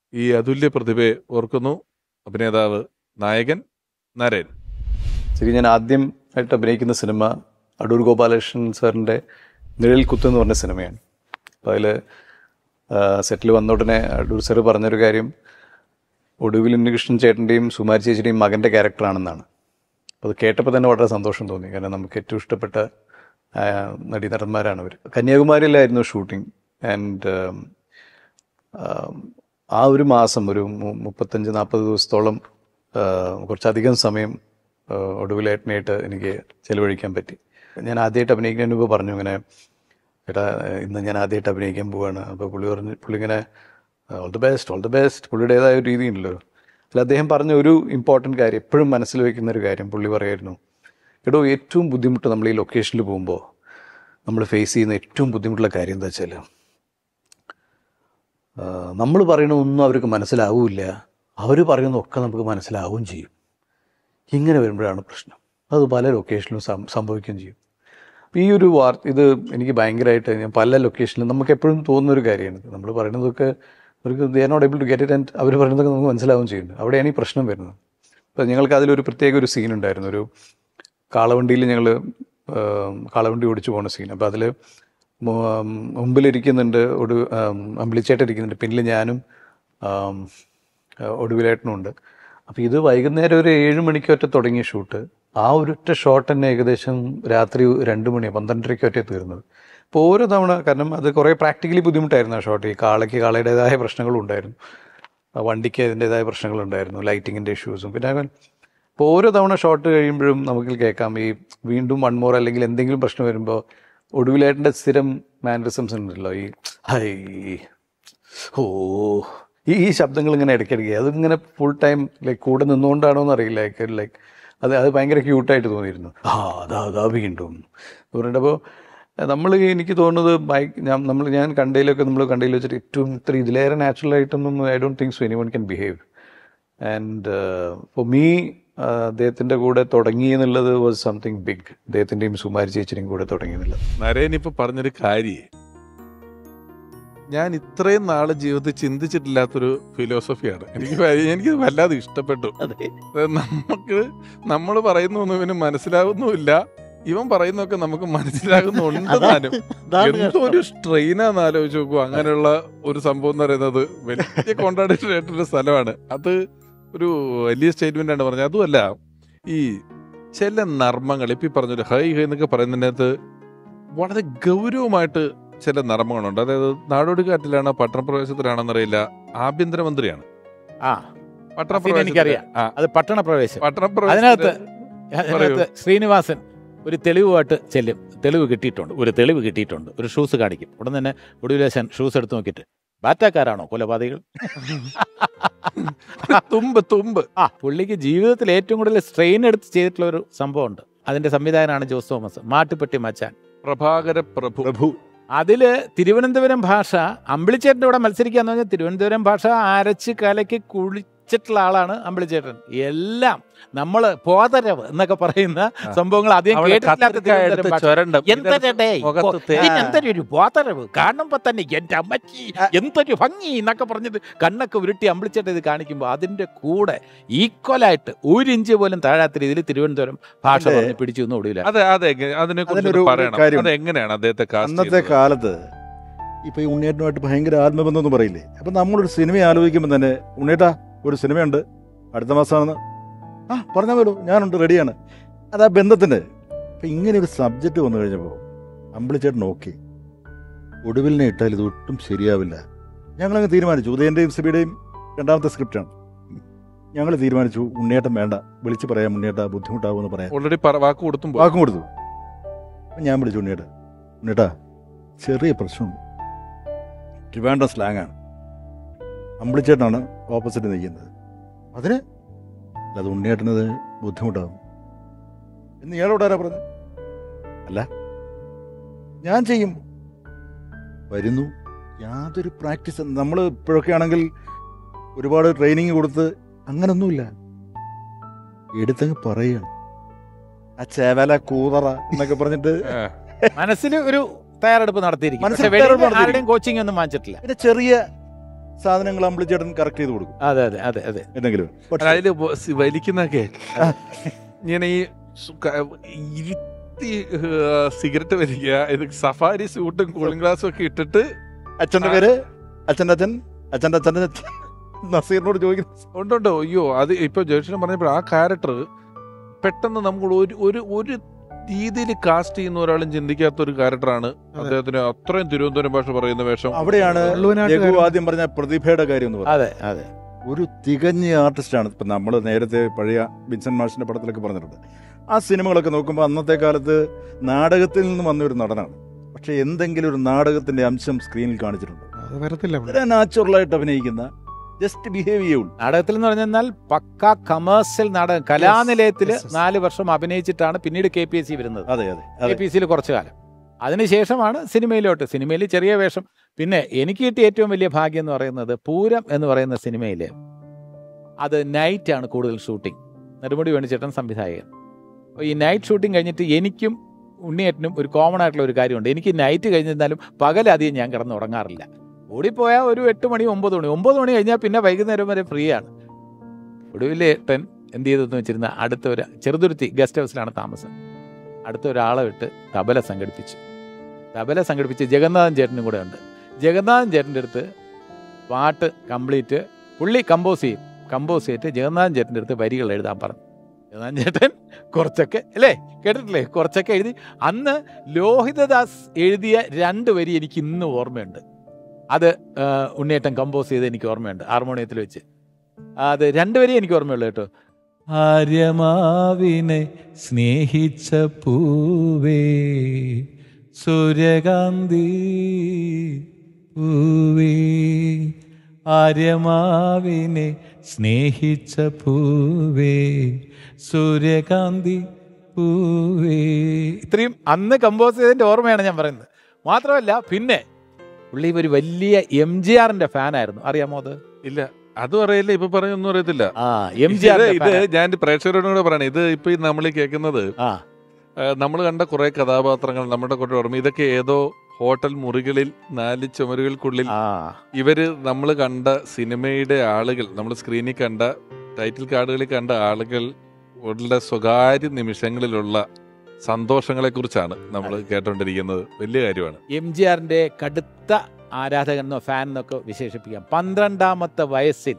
S2: ഈ അതുല്യ പ്രതിഭയെ ഓർക്കുന്നു അഭിനേതാവ് നായകൻ നരേൻ
S8: ശരി ഞാൻ ആദ്യം ആയിട്ട് അഭിനയിക്കുന്ന സിനിമ അടൂർ ഗോപാലകൃഷ്ണൻ സാറിൻ്റെ നിഴൽ കുത്ത് എന്ന് പറഞ്ഞ സിനിമയാണ് അപ്പോൾ അതിൽ സെറ്റിൽ വന്ന ഉടനെ അടൂർ സാറ് പറഞ്ഞൊരു കാര്യം ഒടുവിൽ ഉണ്ണികൃഷ്ണൻ ചേട്ടൻ്റെയും സുമാരി ചേച്ചിയുടെയും മകൻ്റെ ക്യാരക്ടറാണെന്നാണ് അപ്പോൾ അത് കേട്ടപ്പോൾ തന്നെ വളരെ സന്തോഷം തോന്നി കാരണം നമുക്ക് ഏറ്റവും ഇഷ്ടപ്പെട്ട ആ, നടീനടന്മാരാണ് അവർ കന്യാകുമാരിയിലായിരുന്നു ഷൂട്ടിംഗ് ആൻഡ് ആ ഒരു മാസം ഒരു മു- മുപ്പത്തഞ്ച് നാൽപ്പത് ദിവസത്തോളം ആ, കുറച്ചധികം സമയം ആ, ഒടുവിലേട്ടനായിട്ട് എനിക്ക് ചെലവഴിക്കാൻ പറ്റി ഞാൻ ആദ്യമായിട്ട് അഭിനയിക്കുന്നതിന് മുമ്പ് പറഞ്ഞു ഇങ്ങനെ ചേട്ടാ ഇന്ന് ഞാൻ ആദ്യമായിട്ട് അഭിനയിക്കാൻ പോവാണ് അപ്പോൾ പുള്ളി പറഞ്ഞു പുള്ളി ഇങ്ങനെ all the best all the best പുള്ളിയുടേതായ ഒരു രീതിയുണ്ടല്ലോ അല്ല അദ്ദേഹം പറഞ്ഞ ഒരു ഇമ്പോർട്ടൻറ്റ് കാര്യം എപ്പോഴും മനസ്സിൽ വയ്ക്കുന്ന ഒരു കാര്യം പുള്ളി പറയായിരുന്നു എടോ ഏറ്റവും ബുദ്ധിമുട്ട് നമ്മൾ ഈ ലൊക്കേഷനിൽ പോകുമ്പോൾ നമ്മൾ ഫേസ് ചെയ്യുന്ന ഏറ്റവും ബുദ്ധിമുട്ടുള്ള കാര്യം എന്താ വെച്ചാൽ നമ്മൾ പറയണതൊന്നും അവർക്ക് മനസ്സിലാവില്ല അവർ പറയുന്നതൊക്കെ നമുക്ക് മനസ്സിലാവുകയും ചെയ്യും ഇങ്ങനെ വരുമ്പോഴാണ് പ്രശ്നം അത് പല ലൊക്കേഷനിലും സം- സംഭവിക്കുകയും ചെയ്യും അപ്പോൾ ഈ ഒരു വാർത്ത ഇത് എനിക്ക് ഭയങ്കരമായിട്ട് ഞാൻ പല ലൊക്കേഷനിലും നമുക്ക് എപ്പോഴും തോന്നുന്ന ഒരു കാര്യമാണ് നമ്മൾ പറയുന്നതൊക്കെ അവർക്ക് they are not able to get it and അവർ പറയുന്നതൊക്കെ നമുക്ക് മനസ്സിലാവുകയും ചെയ്യുന്നു അവിടെയാണ് ഈ പ്രശ്നം വരുന്നത് അപ്പോൾ ഞങ്ങൾക്ക് അതിലൊരു പ്രത്യേക ഒരു സീൻ ഉണ്ടായിരുന്നു ഒരു കാളവണ്ടിയിൽ ഞങ്ങൾ കാളവണ്ടി ഓടിച്ചു പോകുന്ന സീൻ അപ്പോൾ അതിൽ മുമ്പിലിരിക്കുന്നുണ്ട് ഒരു അമ്പിളിച്ചേട്ടൻ ഇരിക്കുന്നുണ്ട് പിന്നിൽ ഞാനും ആം, ആ, ഒടുവിലേട്ടനും ഉണ്ട് അപ്പോൾ ഇത് വൈകുന്നേരം ഒരു ഏഴ് മണിക്കൊറ്റ തുടങ്ങിയ ഷൂട്ട് ആ ഒരൊറ്റ ഷോട്ട് തന്നെ ഏകദേശം രാത്രി രണ്ട് മണി പന്ത്രണ്ടരയ്ക്കൊറ്റ തീർന്നത് അപ്പോൾ ഓരോ തവണ കാരണം അത് കുറേ പ്രാക്ടിക്കലി ബുദ്ധിമുട്ടായിരുന്നു ആ ഷോട്ട് ഈ കാളയ്ക്ക് കാളയുടേതായ പ്രശ്നങ്ങളും ഉണ്ടായിരുന്നു ആ വണ്ടിക്ക് അതിൻ്റെതായ പ്രശ്നങ്ങളുണ്ടായിരുന്നു ലൈറ്റിങ്ങിൻ്റെ ഇഷ്യൂസും പിന്നെ അവൻ ഇപ്പോൾ ഓരോ തവണ ഷോട്ട് കഴിയുമ്പോഴും നമുക്ക് കേൾക്കാം ഈ വീണ്ടും വൺ മോർ അല്ലെങ്കിൽ എന്തെങ്കിലും പ്രശ്നം വരുമ്പോൾ ഒടുവിലേട്ടൻ്റെ സ്ഥിരം മാനറിസംസ് ഉണ്ടല്ലോ ഈ ഹൈ ഓ ഈ ഈ ശബ്ദങ്ങൾ ഇങ്ങനെ ഇടയ്ക്കിടയ്ക്ക് അതിങ്ങനെ ഫുൾ ടൈം ലൈക്ക് കൂടെ നിന്നുകൊണ്ടാണോ എന്ന് അറിയില്ല ലൈക്ക് ലൈക്ക് അത് അത് ഭയങ്കര ക്യൂട്ടായിട്ട് തോന്നിയിരുന്നു ആ അതാ അതാ വീണ്ടും എന്ന് പറഞ്ഞപ്പോൾ നമ്മൾ എനിക്ക് തോന്നുന്നത് ബൈക്ക് ഞാൻ നമ്മൾ ഞാൻ കണ്ടതിലൊക്കെ നമ്മൾ കണ്ടതിൽ വെച്ചിട്ട് ഏറ്റവും ഇത്ര ഇതിലേറെ നാച്ചുറൽ ആയിട്ടൊന്നും I don't think so anyone can behave and for me അദ്ദേഹത്തിൻ്റെ കൂടെ തുടങ്ങി എന്നുള്ളത് വാസ് സംതിങ് ബിഗ് അദ്ദേഹത്തിൻ്റെയും സുമാരി ചേച്ചിയുടെയും കൂടെ തുടങ്ങി എന്നുള്ളത്
S2: നരേൻ ഇപ്പൊ പറഞ്ഞൊരു കാര്യേ ഞാൻ ഇത്രയും നാള് ജീവിതത്തിൽ ചിന്തിച്ചിട്ടില്ലാത്തൊരു ഫിലോസഫിയാണ് എനിക്ക് വ- എനിക്ക് വല്ലാതെ ഇഷ്ടപ്പെട്ടു
S3: അതെ
S2: അത് നമുക്ക് നമ്മൾ പറയുന്നൊന്നും ഇവന് മനസ്സിലാകുന്നുമില്ല ഇവൻ പറയുന്നൊക്കെ നമുക്ക് മനസ്സിലാകുന്നുണ്ട് താനും
S3: അതാണ്
S2: എന്തൊരു
S3: കഷ്ടം.
S2: സ്ട്രെയിനാന്ന് ആലോചിച്ച് നോക്കൂ അങ്ങനെയുള്ള ഒരു സംഭവം എന്ന് പറയുന്നത് വലിയ കോൺട്രാഡിക്ടറി ആയിട്ടൊരു സ്ഥലമാണ് അത് ഒരു വലിയ സ്റ്റേറ്റ്മെന്റ് ആണ് പറഞ്ഞത് അതുമല്ല ഈ ചില നർമ്മങ്ങൾ ഇപ്പൊ ഈ പറഞ്ഞൊരു ഹൈ ഹൈ എന്നൊക്കെ പറയുന്നതിനകത്ത് വളരെ ഗൗരവമായിട്ട് ചില നർമ്മങ്ങളുണ്ട് അതായത് നാടോടിക്കാറ്റിലാണോ പട്ടണപ്രവേശത്തിലാണെന്നറിയില്ല ആഭ്യന്തരമന്ത്രിയാണ്
S4: ആ
S2: പട്ടണപ്രവേശത്തിന്
S4: എനിക്കറിയാം.
S2: ആ
S4: അത് പട്ടണ പ്രവേശം
S2: പട്ടണപ്രവേശത്തിന്
S4: അതിനകത്ത് അതിനകത്ത് ശ്രീനിവാസൻ ഒരു തെളിവുമായിട്ട് ചെല്ലും തെളിവ് കിട്ടിയിട്ടുണ്ട് ഒരു തെളിവ് കിട്ടിയിട്ടുണ്ട് ഒരു ഷൂസ് കാണിക്കും ഉടൻ തന്നെ ഒടുവിലേശൻ ഷൂസ് എടുത്ത് നോക്കിയിട്ട് ബാറ്റാക്കാരാണോ കൊലപാതകൾ
S2: തുമ്പ് തുമ്പ്
S4: ആ പുള്ളിക്ക് ജീവിതത്തിൽ ഏറ്റവും കൂടുതൽ സ്ട്രെയിൻ എടുത്ത് ചെയ്തിട്ടുള്ള ഒരു സംഭവമുണ്ട് അതിന്റെ സംവിധായകനാണ് ജോസ് തോമസ് മാട്ടുപ്പെട്ടി മച്ചാൻ
S2: പ്രഭാകര പ്രഭു
S7: പ്രഭു
S4: അതില് തിരുവനന്തപുരം ഭാഷ അമ്പിളിച്ചേട്ടൻ്റെ കൂടെ മത്സരിക്കാന്ന് പറഞ്ഞാൽ തിരുവനന്തപുരം ഭാഷ അരച്ച് കലക്കി കുളിച്ചിട്ടുള്ള ആളാണ് അമ്പിളിച്ചേട്ടൻ എല്ലാം നമ്മൾ പോതരവ് എന്നൊക്കെ പറയുന്ന സംഭവങ്ങൾ അധികം
S2: അവിടെ
S4: കേട്ടിട്ടില്ലാത്ത
S2: കത്തിരിക്ക എടുത്ത്
S4: തിരുവനന്തപുരം ഭാഷ
S2: ചുരണ്ടും.
S4: എന്തൊരു
S2: മുഖത്ത് തേച്ച്.
S4: എന്തൊരു ഒരു പോതരവ് കാണുമ്പോ തന്നെ എന്റെ അമ്മച്ചി എന്തൊരു ഭംഗി എന്നൊക്കെ പറഞ്ഞിട്ട് കണ്ണൊക്കെ ഉരുട്ടി അമ്പിളിച്ചേട്ടൻ ഇത് കാണിക്കുമ്പോൾ അതിന്റെ കൂടെ ഈക്വലായിട്ട് ഒരു ഇഞ്ച് പോലും താഴാത്ത രീതിയിൽ തിരുവനന്തപുരം ഭാഷ
S7: അതെ.
S4: പറഞ്ഞ് പിടിച്ചു എന്ന് ഒടുവില
S2: അതെ അതെ അതിനെ
S7: അതിനൊരു
S2: കുറിച്ച്
S7: ഒരു
S2: പറയണം
S7: കാര്യമുണ്ട്.
S2: അത് എങ്ങനെയാണ് അദ്ദേഹത്തെ cast
S7: അന്നത്തെ
S2: ചെയ്തത്?
S7: കാലത്ത് ഇപ്പൊ ഈ ഉണ്ണിയേട്ടനുമായിട്ട് ഭയങ്കര ആത്മബന്ധം എന്ന് പറയില്ലേ അപ്പൊ നമ്മളൊരു സിനിമ ആലോചിക്കുമ്പോൾ തന്നെ ഉണ്ണിയേട്ടാ ഒരു സിനിമയുണ്ട് അടുത്ത മാസമാണെന്ന് ആ പറഞ്ഞാൽ പോലോ ഞാനുണ്ട് റെഡിയാണ് അത് ആ ബന്ധത്തിന്റെ അപ്പൊ ഇങ്ങനെ ഒരു സബ്ജക്റ്റ് വന്നു കഴിഞ്ഞപ്പോൾ അമ്പിളിച്ചേട്ടൻ ഓക്കെ ഒടുവിലിനെ ഇട്ടാൽ ഇത് ഒട്ടും ശരിയാവില്ല ഞങ്ങളങ്ങ് തീരുമാനിച്ചു ഉദയന്റെയും സിബിയുടെയും രണ്ടാമത്തെ സ്ക്രിപ്റ്റാണ് ഞങ്ങൾ തീരുമാനിച്ചു ഉണ്ണിയേട്ടൻ വേണ്ട വിളിച്ച് പറയാം ഉണ്ണിയേട്ടാ ബുദ്ധിമുട്ടാവുമെന്ന് പറയാം
S2: ഓൾറെഡി പറ- വാക്ക് കൊടുത്തും പോയി.
S7: വാക്കും കൊടുത്തു അപ്പം ഞാൻ വിളിച്ചു ഉണ്ണിയേട്ടാ ഉണ്ണിയേട്ടാ ചെറിയ പ്രശ്നമുണ്ട് ട്രിവാൻഡ്രം സ്ലാങ് ആണ് അമ്പിളിച്ചേട്ടനാണ് ഓപ്പോസിറ്റ് നിൽക്കുന്നത് അതിന് അല്ല, അത് ഉണ്ണിയേട്ടനത് ബുദ്ധിമുട്ടാകും എന്ന് ഇയാളോട് ആരാ പറഞ്ഞു അല്ല ഞാൻ ചെയ്യും വരുന്നു യാതൊരു പ്രാക്ടീസ് നമ്മൾ ഇപ്പോഴൊക്കെ ആണെങ്കിൽ ഒരുപാട് ട്രെയിനിങ് കൊടുത്ത് അങ്ങനൊന്നുമില്ല എടുത്തങ്ങ് പറയുകയാണ് ആ ചേവല കൂതറ എന്നൊക്കെ പറഞ്ഞിട്ട്
S2: ആ.
S4: മനസ്സിൽ ഒരു തയ്യാറെടുപ്പ് നടത്തിയിരിക്കും
S7: മനസ്സിൽ
S4: പക്ഷേ വെളിയിൽ
S7: തയ്യാറെടുപ്പ്
S4: ആരുടെയും കോച്ചിങ് ഒന്നും വാങ്ങിച്ചിട്ടില്ല
S7: പിന്നെ ചെറിയ സാധനങ്ങൾ അമ്പിളിച്ചേട്ടൻ കറക്റ്റ് ചെയ്ത് കൊടുക്കും
S4: അതെ അതെ അതെ അതെ
S7: എന്തെങ്കിലും പക്ഷേ
S2: അതില് ബോ- സി- വലിക്കുന്നൊക്കെ ഇങ്ങനെ ഈ സു- ക- ഇരുത്തി ഏഹ്, സിഗരറ്റ് വലിക്കുക ഇത് സഫാരി സൂട്ടും കൂളിംഗ് ഗ്ലാസും ഒക്കെ ഇട്ടിട്ട്
S7: അച്ഛന്റെ പേര് അച്ഛൻ്റെ അച്ഛൻ അച്ഛൻ്റെ അച്ഛൻ്റെ അച്ഛൻ നസീറിനോട് ചോദിക്കുന്നു
S2: ഉണ്ടുണ്ടോ അയ്യോ അത് ഇപ്പൊ ജോഷിനും പറഞ്ഞപ്പോൾ ആ ക്യാരക്ടർ പെട്ടെന്ന് നമ്മൾ ഒരു ഒരു ഒരു രീതിയിൽ കാസ്റ്റ് ചെയ്യുന്ന ഒരാളും ചിന്തിക്കാത്ത ഒരു ക്യാരക്ടറാണ് അദ്ദേഹത്തിന് അത്രയും തിരുവനന്തപുരം ഭാഷ പറയുന്ന വേഷം
S7: അവിടെയാണ്
S1: വള്ളുവനാട്ട്
S7: രഘു ആദ്യം പറഞ്ഞ പ്രതിഭയുടെ കാര്യം എന്ന് പറഞ്ഞത്
S4: അതെ അതെ
S7: ഒരു തികഞ്ഞ ആർട്ടിസ്റ്റാണ് ഇപ്പം നമ്മൾ നേരത്തെ പഴയ വിൻസെന്റ് മാഷിന്റെ പടത്തിലൊക്കെ പറഞ്ഞിട്ടുണ്ട് ആ സിനിമകളൊക്കെ നോക്കുമ്പോൾ അന്നത്തെ കാലത്ത് നാടകത്തിൽ നിന്ന് വന്ന ഒരു നടനാണ് പക്ഷെ എന്തെങ്കിലും ഒരു നാടകത്തിന്റെ അംശം സ്ക്രീനിൽ കാണിച്ചിട്ടുണ്ട്
S1: അത് വരത്തില്ല ഇവിടെ.
S7: വളരെ നാച്ചുറലായിട്ട് അഭിനയിക്കുന്ന ജസ്റ്റ് ബിഹേവ് ചെയ്യുള്ളൂ
S4: നാടകത്തിൽ എന്ന് പറഞ്ഞാൽ പക്ക കമേഴ്സ്യൽ നാടകം കലാനിലയത്തിൽ
S1: yes, yes.
S4: നാല് വർഷം അഭിനയിച്ചിട്ടാണ് പിന്നീട് കെ പി എസ് സി വരുന്നത്
S7: അതെ അതെ
S4: കെ
S7: അതെ
S4: പി സിയിൽ കുറച്ചു കാലം അതിനുശേഷമാണ് സിനിമയിലോട്ട് സിനിമയിൽ ചെറിയ വേഷം പിന്നെ എനിക്ക് കിട്ടിയ ഏറ്റവും വലിയ ഭാഗ്യം എന്ന് പറയുന്നത് പൂരം എന്ന് പറയുന്ന സിനിമയിൽ അത് നൈറ്റ് ആണ് കൂടുതൽ ഷൂട്ടിംഗ് നെടുമുടി വേണിച്ചേട്ടൻ സംവിധായകൻ അപ്പോൾ ഈ നൈറ്റ് ഷൂട്ടിംഗ് കഴിഞ്ഞിട്ട് എനിക്കും ഉണ്ണിയേട്ടനും ഒരു കോമൺ ആയിട്ടുള്ള ഒരു കാര്യമുണ്ട് എനിക്ക് നൈറ്റ് കഴിഞ്ഞിരുന്നാലും പകലധികം ഞാൻ കിടന്ന് ഉറങ്ങാറില്ല ഓടിപ്പോയാൽ ഒരു എട്ട് മണി ഒമ്പത് മണി ഒമ്പത് മണി കഴിഞ്ഞാൽ പിന്നെ വൈകുന്നേരം വരെ ഫ്രീ ആണ് ഒടുവിലേട്ടൻ എന്ത് ചെയ്തെന്ന് വെച്ചിരുന്ന അടുത്ത ഒരു ചെറുതുരുത്തി ഗസ്റ്റ് ഹൗസിലാണ് താമസം അടുത്ത ഒരാളെ വിട്ട് തബല സംഘടിപ്പിച്ചു തബല സംഘടിപ്പിച്ച് ജഗന്നാഥൻ ചേട്ടനും കൂടെ ഉണ്ട് ജഗന്നാഥൻ ചേട്ടൻ്റെ അടുത്ത് പാട്ട് കംപ്ലീറ്റ് പുള്ളി കമ്പോസ് ചെയ്യും കമ്പോസ് ചെയ്തിട്ട് ജഗന്നാഥൻ ചേട്ടൻ്റെ അടുത്ത് വരികൾ എഴുതാൻ പറഞ്ഞു ജഗന്നാഥൻ ചേട്ടൻ കുറച്ചൊക്കെ അല്ലേ കേട്ടിട്ടില്ലേ കുറച്ചൊക്കെ എഴുതി അന്ന് ലോഹിതദാസ് എഴുതിയ രണ്ട് വരി എനിക്ക് ഇന്ന് ഓർമ്മയുണ്ട് അത് ആ, ഉണ്ണിയേട്ടൻ കമ്പോസ് ചെയ്ത് എനിക്ക് ഓർമ്മയുണ്ട് ഹാർമോണിയത്തിൽ വെച്ച് അത് രണ്ട് വരി എനിക്ക് ഓർമ്മയുള്ളൂ കേട്ടോ
S5: ആര്യമാവിനെ സ്നേഹിച്ച പൂവേ സൂര്യകാന്തി പൂവേ ആര്യമാവിനെ സ്നേഹിച്ച പൂവേ സൂര്യകാന്തി പൂവേ
S4: ഇത്രയും അന്ന് കമ്പോസ് ചെയ്തതിന്റെ ഓർമ്മയാണ് ഞാൻ പറയുന്നത് മാത്രമല്ല പിന്നെ പുള്ളി ഒരു വലിയ എം ജി ആറിന്റെ ഫാനായിരുന്നു അറിയാമോ അത്
S2: ഇല്ല അതും അറിയില്ല ഇപ്പൊ പറഞ്ഞൊന്നും അറിയത്തില്ല
S4: ആ എം ജി
S2: ഇത് ഇത്
S4: ആർ
S2: ഞാൻ പ്രേക്ഷകരോടും കൂടെ പറയണേ ഇത് ഇപ്പൊ നമ്മൾ കേൾക്കുന്നത്
S4: ആ
S2: നമ്മൾ കണ്ട കുറെ കഥാപാത്രങ്ങൾ നമ്മുടെ കൂടെ ഓർമ്മ ഇതൊക്കെ ഏതോ ഹോട്ടൽ മുറികളിൽ നാല് ചുമരുകൾക്കുള്ളിൽ
S4: ആ
S2: ഇവര് നമ്മൾ കണ്ട സിനിമയുടെ ആളുകൾ നമ്മൾ സ്ക്രീനിൽ കണ്ട ടൈറ്റിൽ കാർഡുകളിൽ കണ്ട ആളുകൾ ഉള്ള സ്വകാര്യ നിമിഷങ്ങളിലുള്ള സന്തോഷങ്ങളെ കുറിച്ചാണ് നമ്മൾ കേട്ടോണ്ടിരിക്കുന്നത് വലിയ കാര്യമാണ്
S4: എം ജി ആറിന്റെ കടുത്ത ആരാധകനെന്നോ ഫാൻ എന്നൊക്കെ വിശേഷിപ്പിക്കാം പന്ത്രണ്ടാമത്തെ വയസ്സിൽ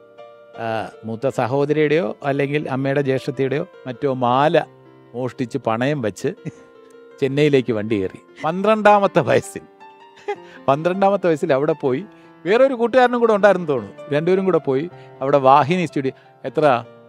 S4: ആ, മൂത്ത സഹോദരിയുടെയോ അല്ലെങ്കിൽ അമ്മയുടെ ജ്യേഷ്ഠത്തിയുടെയോ മറ്റോ മാല മോഷ്ടിച്ച് പണയം വെച്ച് ചെന്നൈയിലേക്ക് വണ്ടി കയറി പന്ത്രണ്ടാമത്തെ വയസ്സിൽ പന്ത്രണ്ടാമത്തെ വയസ്സിൽ അവിടെ പോയി വേറൊരു കൂട്ടുകാരനും കൂടെ ഉണ്ടായിരുന്നു തോന്നുന്നു രണ്ടുപേരും കൂടെ പോയി അവിടെ വാഹിനി സ്റ്റുഡിയോ എത്ര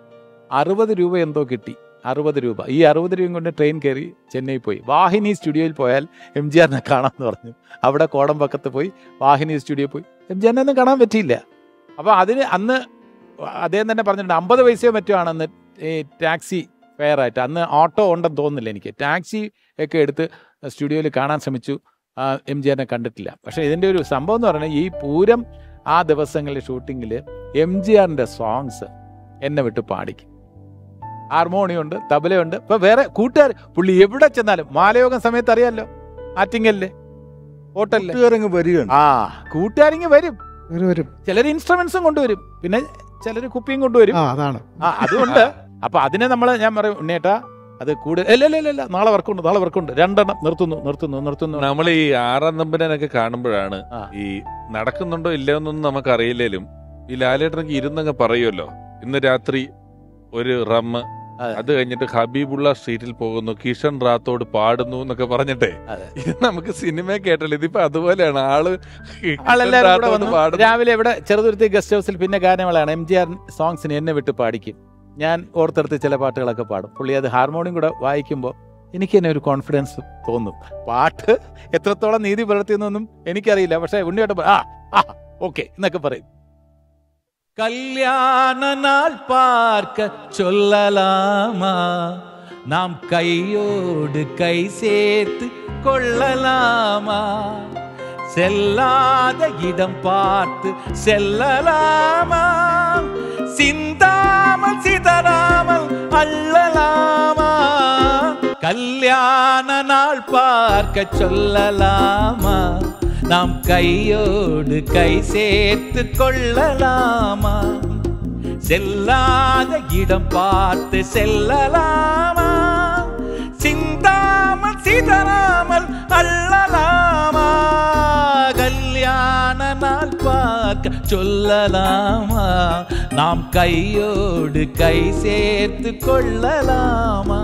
S4: അറുപത് രൂപ എന്തോ കിട്ടി അറുപത് രൂപ ഈ അറുപത് രൂപയും കൊണ്ട് ട്രെയിൻ കയറി ചെന്നൈ പോയി വാഹിനി സ്റ്റുഡിയോയിൽ പോയാൽ എം ജി ആറിനെ കാണാമെന്ന് പറഞ്ഞു അവിടെ കോടമ്പക്കത്ത് പോയി വാഹിനി സ്റ്റുഡിയോ പോയി എം ജി ആറിനെ ഒന്നും കാണാൻ പറ്റിയില്ല അപ്പോൾ അതിന് അന്ന് അദ്ദേഹം തന്നെ പറഞ്ഞിട്ടുണ്ട് അമ്പത് പൈസയോ മറ്റോ ആണ് അന്ന് ഈ ടാക്സി ഫെയർ ആയിട്ട് അന്ന് ഓട്ടോ ഉണ്ടെന്ന് തോന്നുന്നില്ല എനിക്ക് ടാക്സി ഒക്കെ എടുത്ത് സ്റ്റുഡിയോയിൽ കാണാൻ ശ്രമിച്ചു ആ, എം ജി ആറിനെ കണ്ടിട്ടില്ല പക്ഷേ ഇതിൻ്റെ ഒരു സംഭവം എന്ന് പറഞ്ഞാൽ ഈ പൂരം ആ ദിവസങ്ങളിലെ ഷൂട്ടിങ്ങിൽ എം ജി ആറിൻ്റെ സോങ്സ് എന്നെ വിട്ട് പാടിക്കും ഹാർമോണിയുണ്ട് തബലയുണ്ട് ഇപ്പൊ വേറെ കൂട്ടുകാർ പുള്ളി എവിടെ ചെന്നാലും മാലയോഗം സമയത്ത് അറിയാലോ ആറ്റിങ്ങലില് ഹോട്ടലില്
S7: കൂട്ടുകാരങ്ങ് വരികയാണ്
S4: ആ കൂട്ടുകാരിങ്ങ് വരും
S1: ഒരു വരും
S4: ചിലർ ഇൻസ്ട്രുമെന്റ്സും കൊണ്ടുവരും പിന്നെ ചിലർ കുപ്പിയും കൊണ്ടുവരും
S1: ആ അതാണ്
S4: ആ അതുകൊണ്ട് അപ്പൊ അതിനെ നമ്മൾ ഞാൻ പറയും ഉണ്ണേട്ടാ അത് കൂടുതൽ ഇല്ല ഇല്ല ഇല്ല ഇല്ല നാളെ വർക്കുണ്ട് നാളെ വർക്കുണ്ട് രണ്ടെണ്ണം നിർത്തുന്നു നിർത്തുന്നു നിർത്തുന്നു
S2: നമ്മൾ ഈ ആറാം നമ്പരനൊക്കെ കാണുമ്പോഴാണ്
S4: ആ.
S2: ഈ നടക്കുന്നുണ്ടോ ഇല്ലയോ എന്നൊന്നും നമുക്ക് അറിയില്ലേലും ഈ ലാലേട്ടനൊക്കെ ഇരുന്നങ്ങ് പറയുമല്ലോ ഇന്ന് രാത്രി ഒരു റമ്മ്
S4: അതെ.
S2: അത് കഴിഞ്ഞിട്ട് ഹബീബുള്ള സ്ട്രീറ്റിൽ പോകുന്നു കിഷൻ റാത്തോട് പാടുന്നു എന്നൊക്കെ പറഞ്ഞിട്ടേ
S4: അതെ.
S2: ഇത് നമുക്ക് സിനിമ കേട്ടല്ലോ ഇതിപ്പോ അതുപോലെയാണ് ആള് കിഷൻ
S4: ആളെല്ലാവരും കൂടെ
S2: റാത്തോട്
S4: വന്നു
S2: പാടുന്നു
S4: രാവിലെ ഇവിടെ ചെറുതുരുത്തി ഗസ്റ്റ് ഹൗസിൽ പിന്നെ ഗാനങ്ങളാണ് എം ജി ആർ സോങ്സിന് എന്നെ വിട്ട് പാടിക്കും ഞാൻ ഓർത്തെടുത്ത് ചില പാട്ടുകളൊക്കെ പാടും പുള്ളി അത് ഹാർമോണിയം കൂടെ വായിക്കുമ്പോൾ എനിക്ക് തന്നെ ഒരു കോൺഫിഡൻസ് തോന്നും പാട്ട് എത്രത്തോളം നീതി പുലർത്തിയെന്നൊന്നും എനിക്കറിയില്ല പക്ഷേ ഉണ്ണിയോട്ട് ആ ആ ഓക്കെ എന്നൊക്കെ പറയും
S5: கல்யாண நாள் பார்க்க சொல்லலாமா நாம் கையோடு கை சேர்த்து கொள்ளலாமா செல்லாத இடம் பார்த்து செல்லலாமா சிந்தாமல் சிதறாமல் அள்ளலாமா கல்யாண நாள் பார்க்க சொல்லலாமா நாம் நாம் கையோடு கை சேர்த்து கொள்ளலாமா செல்லாத இடம் பார்த்து செல்லலாமா சிந்தாமல் சிதறாமல் அள்ளலாமா கல்யாண நாள் பார்க்க சொல்லலாமா நாம் கையோடு கை சேர்த்து கொள்ளலாமா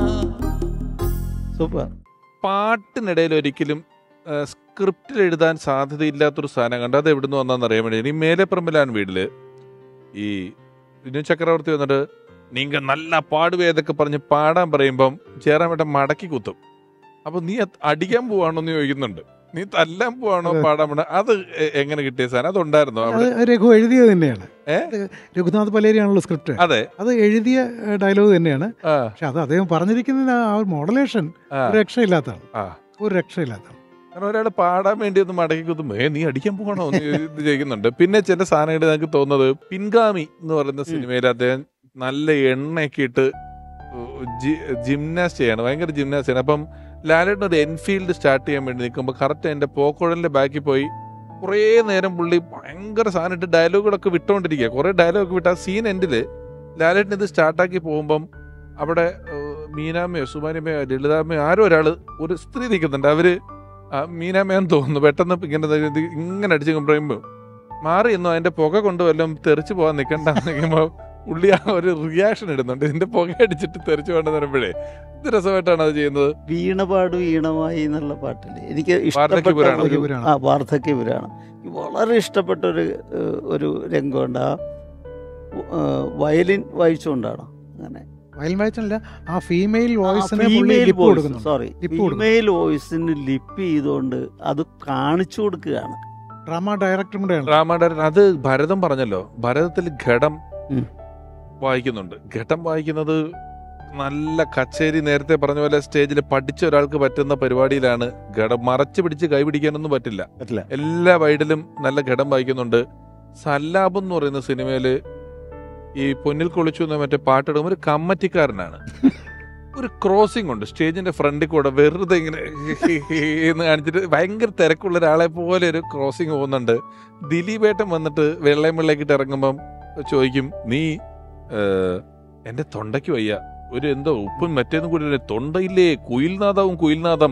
S3: സൂപ്പർ
S2: പാട്ടിനിടയിൽ ഒരിക്കലും ആ, സ്ക്രിപ്റ്റിൽ എഴുതാൻ സാധ്യതയില്ലാത്തൊരു സാധനം കണ്ട് അത് എവിടുന്ന് വന്നാന്ന് അറിയാൻ വേണ്ടി ഇനി മേലെപ്പറമ്പിലാണ് വീട്ടില് ഈ വിനു ചക്രവർത്തി വന്നിട്ട് നീങ്ക നല്ല പാടുവേതൊക്കെ പറഞ്ഞ് പാടാൻ പറയുമ്പം ചേരാമേട്ട മടക്കി കുത്തും അപ്പൊ നീ അത് അടിക്കാൻ പോവാണോ എന്ന് ചോദിക്കുന്നുണ്ട് നീ തല്ലാൻ പോവാണോ
S1: അതെ.
S2: പാടാൻ പോണ അത് എ- എങ്ങനെ കിട്ടിയ സാധനം അതുണ്ടായിരുന്നോ
S1: അത്
S2: അവിടെ
S1: രഘു എഴുതിയത് തന്നെയാണ്
S2: ഏ?
S1: അത് രഘുനാഥ് പലേരിയാണല്ലോ സ്ക്രിപ്റ്റ്
S2: അതെ
S1: അത് എഴുതിയ ഡയലോഗ് തന്നെയാണ്
S2: ആ
S1: പക്ഷെ അത് അദ്ദേഹം പറഞ്ഞിരിക്കുന്ന ആ ഒരു മോഡലേഷൻ
S2: ആ
S1: ഒരു രക്ഷയില്ലാത്തതാണ്
S2: ആ.
S1: ഒരു രക്ഷയില്ലാത്തതാണ്
S2: കാരണം ഒരാൾ പാടാൻ വേണ്ടി ഒന്ന് മടക്കി കുത്തുമ്പോ ഏ നീ അടിക്കാൻ പോകണോ എന്ന് ഇത് ചോദിക്കുന്നുണ്ട് പിന്നെ ചില സാധനങ്ങൾ നമുക്ക് തോന്നുന്നത് പിൻഗാമി എന്ന് പറയുന്ന സിനിമയിൽ അദ്ദേഹം നല്ല എണ്ണയൊക്കെ ഇട്ട് ജിംനാസ്റ്റ് ചെയ്യാണ് ഭയങ്കര ജിംനാസ്റ്റ് ചെയ്യണം അപ്പം ലാലേട്ടൻ ഒരു എൻഫീൽഡ് സ്റ്റാർട്ട് ചെയ്യാൻ വേണ്ടി നിൽക്കുമ്പോൾ കറക്റ്റ് എൻ്റെ പോക്കുഴലിന്റെ ബാക്കിൽ പോയി കുറേ നേരം പുള്ളി ഭയങ്കര സാധനം ഇട്ട് ഡയലോഗുകളൊക്കെ വിട്ടുകൊണ്ടിരിക്കുക കുറേ ഡയലോഗ് വിട്ട് ആ സീൻ എൻഡിൽ ലാലേട്ടൻ ഇത് സ്റ്റാർട്ടാക്കി പോകുമ്പം അവിടെ ഏഹ്, മീനാമ്മയോ സുമാനിമ്മയോ ലളിതാമ്മയോ ആരോ ഒരാൾ ഒരു സ്ത്രീ നിൽക്കുന്നുണ്ട് അവര് ആ മീനാമ്മയാന്ന് തോന്നുന്നു പെട്ടെന്ന് ഇങ്ങനെ ഇത് ഇങ്ങനെ അടിച്ച് പറയുമ്പോൾ മാറി എന്നോ അതിന്റെ പുക കൊണ്ട് വല്ലതും തെറിച്ച് പോകാൻ നിൽക്കണ്ട നിൽക്കുമ്പോൾ പുള്ളി ആ ഒരു റിയാക്ഷൻ ഇടുന്നുണ്ട് ഇതിന്റെ പുക അടിച്ചിട്ട് തെറിച്ച് പോകണ്ടെന്ന് പറയുമ്പോഴേ ഇത് രസമായിട്ടാണ് അത് ചെയ്യുന്നത്
S3: വീണപാട് വീണമായി എന്നുള്ള പാട്ടില് എനിക്ക്
S2: വാർദ്ധക്യ
S3: ഇഷ്ടപ്പെട്ട
S2: പുരാണം.
S3: ഒരു
S1: പുരാണം.
S3: ആ വാർദ്ധക്യ പുരാണം എനിക്ക് വളരെ ഇഷ്ടപ്പെട്ട ഒരു ഏഹ്, ഒരു രംഗമുണ്ട് ആ ഏഹ്, വയലിൻ വായിച്ചുകൊണ്ടാണ് അങ്ങനെ
S1: വയലിൻ വായിച്ചല്ല ആ ഫീമെയിൽ വോയിസിനെ പുള്ളി
S3: ഫീമെയിൽ
S1: ലിപ്പ്
S3: വോയിസ്
S1: കൊടുക്കുന്നുണ്ട്
S3: സോറി
S1: Lip കൊടുക്കുന്നു.
S3: ഫീമെയിൽ വോയിസിന് ലിപ്പ് ചെയ്തുകൊണ്ട് അത് കാണിച്ചു കൊടുക്കുകയാണ്
S1: ഡ്രാമ ഡയറക്ടറും കൂടെയാണ്
S2: രാമാടൻ അത് ഭരതം പറഞ്ഞല്ലോ ഭരതത്തിൽ ഘടം
S3: ഉം.
S2: വായിക്കുന്നുണ്ട് ഘടം വായിക്കുന്നത് നല്ല കച്ചേരി നേരത്തെ പറഞ്ഞ പോലെ സ്റ്റേജിൽ പഠിച്ച ഒരാൾക്ക് പറ്റുന്ന പരിപാടിയിലാണ് ഘടം മറച്ചു പിടിച്ച് കൈ പിടിക്കാനൊന്നും പറ്റില്ല
S7: പറ്റില്ല
S2: എല്ലാ വൈഡിലും നല്ല ഘടം വായിക്കുന്നുണ്ട് സല്ലാബ് എന്ന് പറയുന്ന സിനിമയില് ഈ പൊന്നിൽ കൊളിച്ചു എന്ന മറ്റേ പാട്ടിടും ഒരു കമ്മറ്റിക്കാരനാണ് ഒരു ക്രോസിംഗ് ഉണ്ട് സ്റ്റേജിന്റെ ഫ്രണ്ടിൽ കൂടെ വെറുതെ ഇങ്ങനെ എന്ന് കാണിച്ചിട്ട് ഭയങ്കര തിരക്കുള്ള ഒരാളെ പോലെ ഒരു ക്രോസിംഗ് പോകുന്നുണ്ട് ദിലീപേട്ടൻ വന്നിട്ട് വെള്ളയും വെള്ളക്കിട്ട് ഇറങ്ങുമ്പം ചോദിക്കും നീ ഏഹ്, എന്റെ തൊണ്ടയ്ക്ക് വയ്യ ഒരു എന്തോ ഉപ്പും മറ്റേതും കൂടി ഇല്ലേ? തൊണ്ടയില്ലേ കുയിൽനാദവും കുയിൽനാദം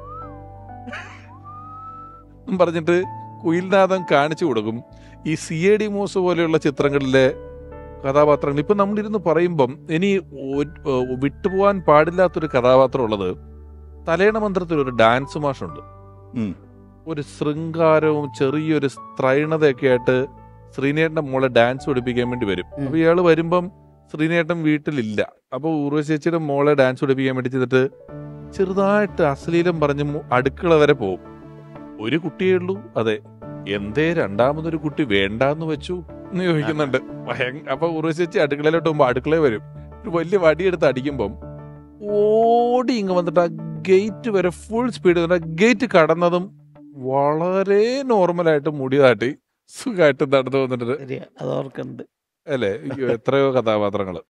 S2: എന്നും പറഞ്ഞിട്ട് കുയിൽനാദം കാണിച്ചു കൊടുക്കും ഈ സി എ ഡി മോസ് പോലെയുള്ള ചിത്രങ്ങളിലെ കഥാപാത്രങ്ങൾ ഇപ്പൊ നമ്മളിരുന്ന് പറയുമ്പം ഇനി ഒ- ഏഹ് വിട്ടുപോകാൻ പാടില്ലാത്തൊരു കഥാപാത്രം ഉള്ളത് തലേണ മന്ത്രത്തിൽ ഒരു ഡാൻസ് മാഷുണ്ട്
S7: ഉം.
S2: ഒരു ശൃംഗാരവും ചെറിയൊരു സ്ത്രൈണതയൊക്കെ ആയിട്ട് ശ്രീനേട്ടന്റെ മോളെ ഡാൻസ് പഠിപ്പിക്കാൻ വേണ്ടി വരും
S3: ഉം.
S2: അപ്പൊ ഇയാള് വരുമ്പം ശ്രീനേട്ടൻ വീട്ടിലില്ല അപ്പൊ ഊർവശേച്ചിയുടെ മോളെ ഡാൻസ് പഠിപ്പിക്കാൻ വേണ്ടി ചെയ്തിട്ട് ചെറുതായിട്ട് അശ്ലീലം പറഞ്ഞ് മു- അടുക്കള വരെ പോവും ഒരു കുട്ടിയേ ഉള്ളൂ അതെ എന്തേ രണ്ടാമതൊരു കുട്ടി വേണ്ടാന്ന് വെച്ചു എന്ന് ചോദിക്കുന്നുണ്ട് ഭയങ്ക- അപ്പൊ ഉറവശേച്ചി അടുക്കളയിലോട്ട് പോകുമ്പോ അടുക്കളയിൽ വരും ഒരു വലിയ വടിയെടുത്ത് അടിക്കുമ്പം ഓടി ഇങ്ങ് വന്നിട്ട് ആ ഗേറ്റ് വരെ ഫുൾ സ്പീഡ് ഗേറ്റ് കടന്നതും വളരെ നോർമലായിട്ട് മുടി താട്ടി സുഖമായിട്ട് നടന്നു വന്നിട്ട്
S3: ശരിയാ അത് ഓർക്കുന്നുണ്ട്
S2: അല്ലേ അയ്യോ എത്രയോ കഥാപാത്രങ്ങൾ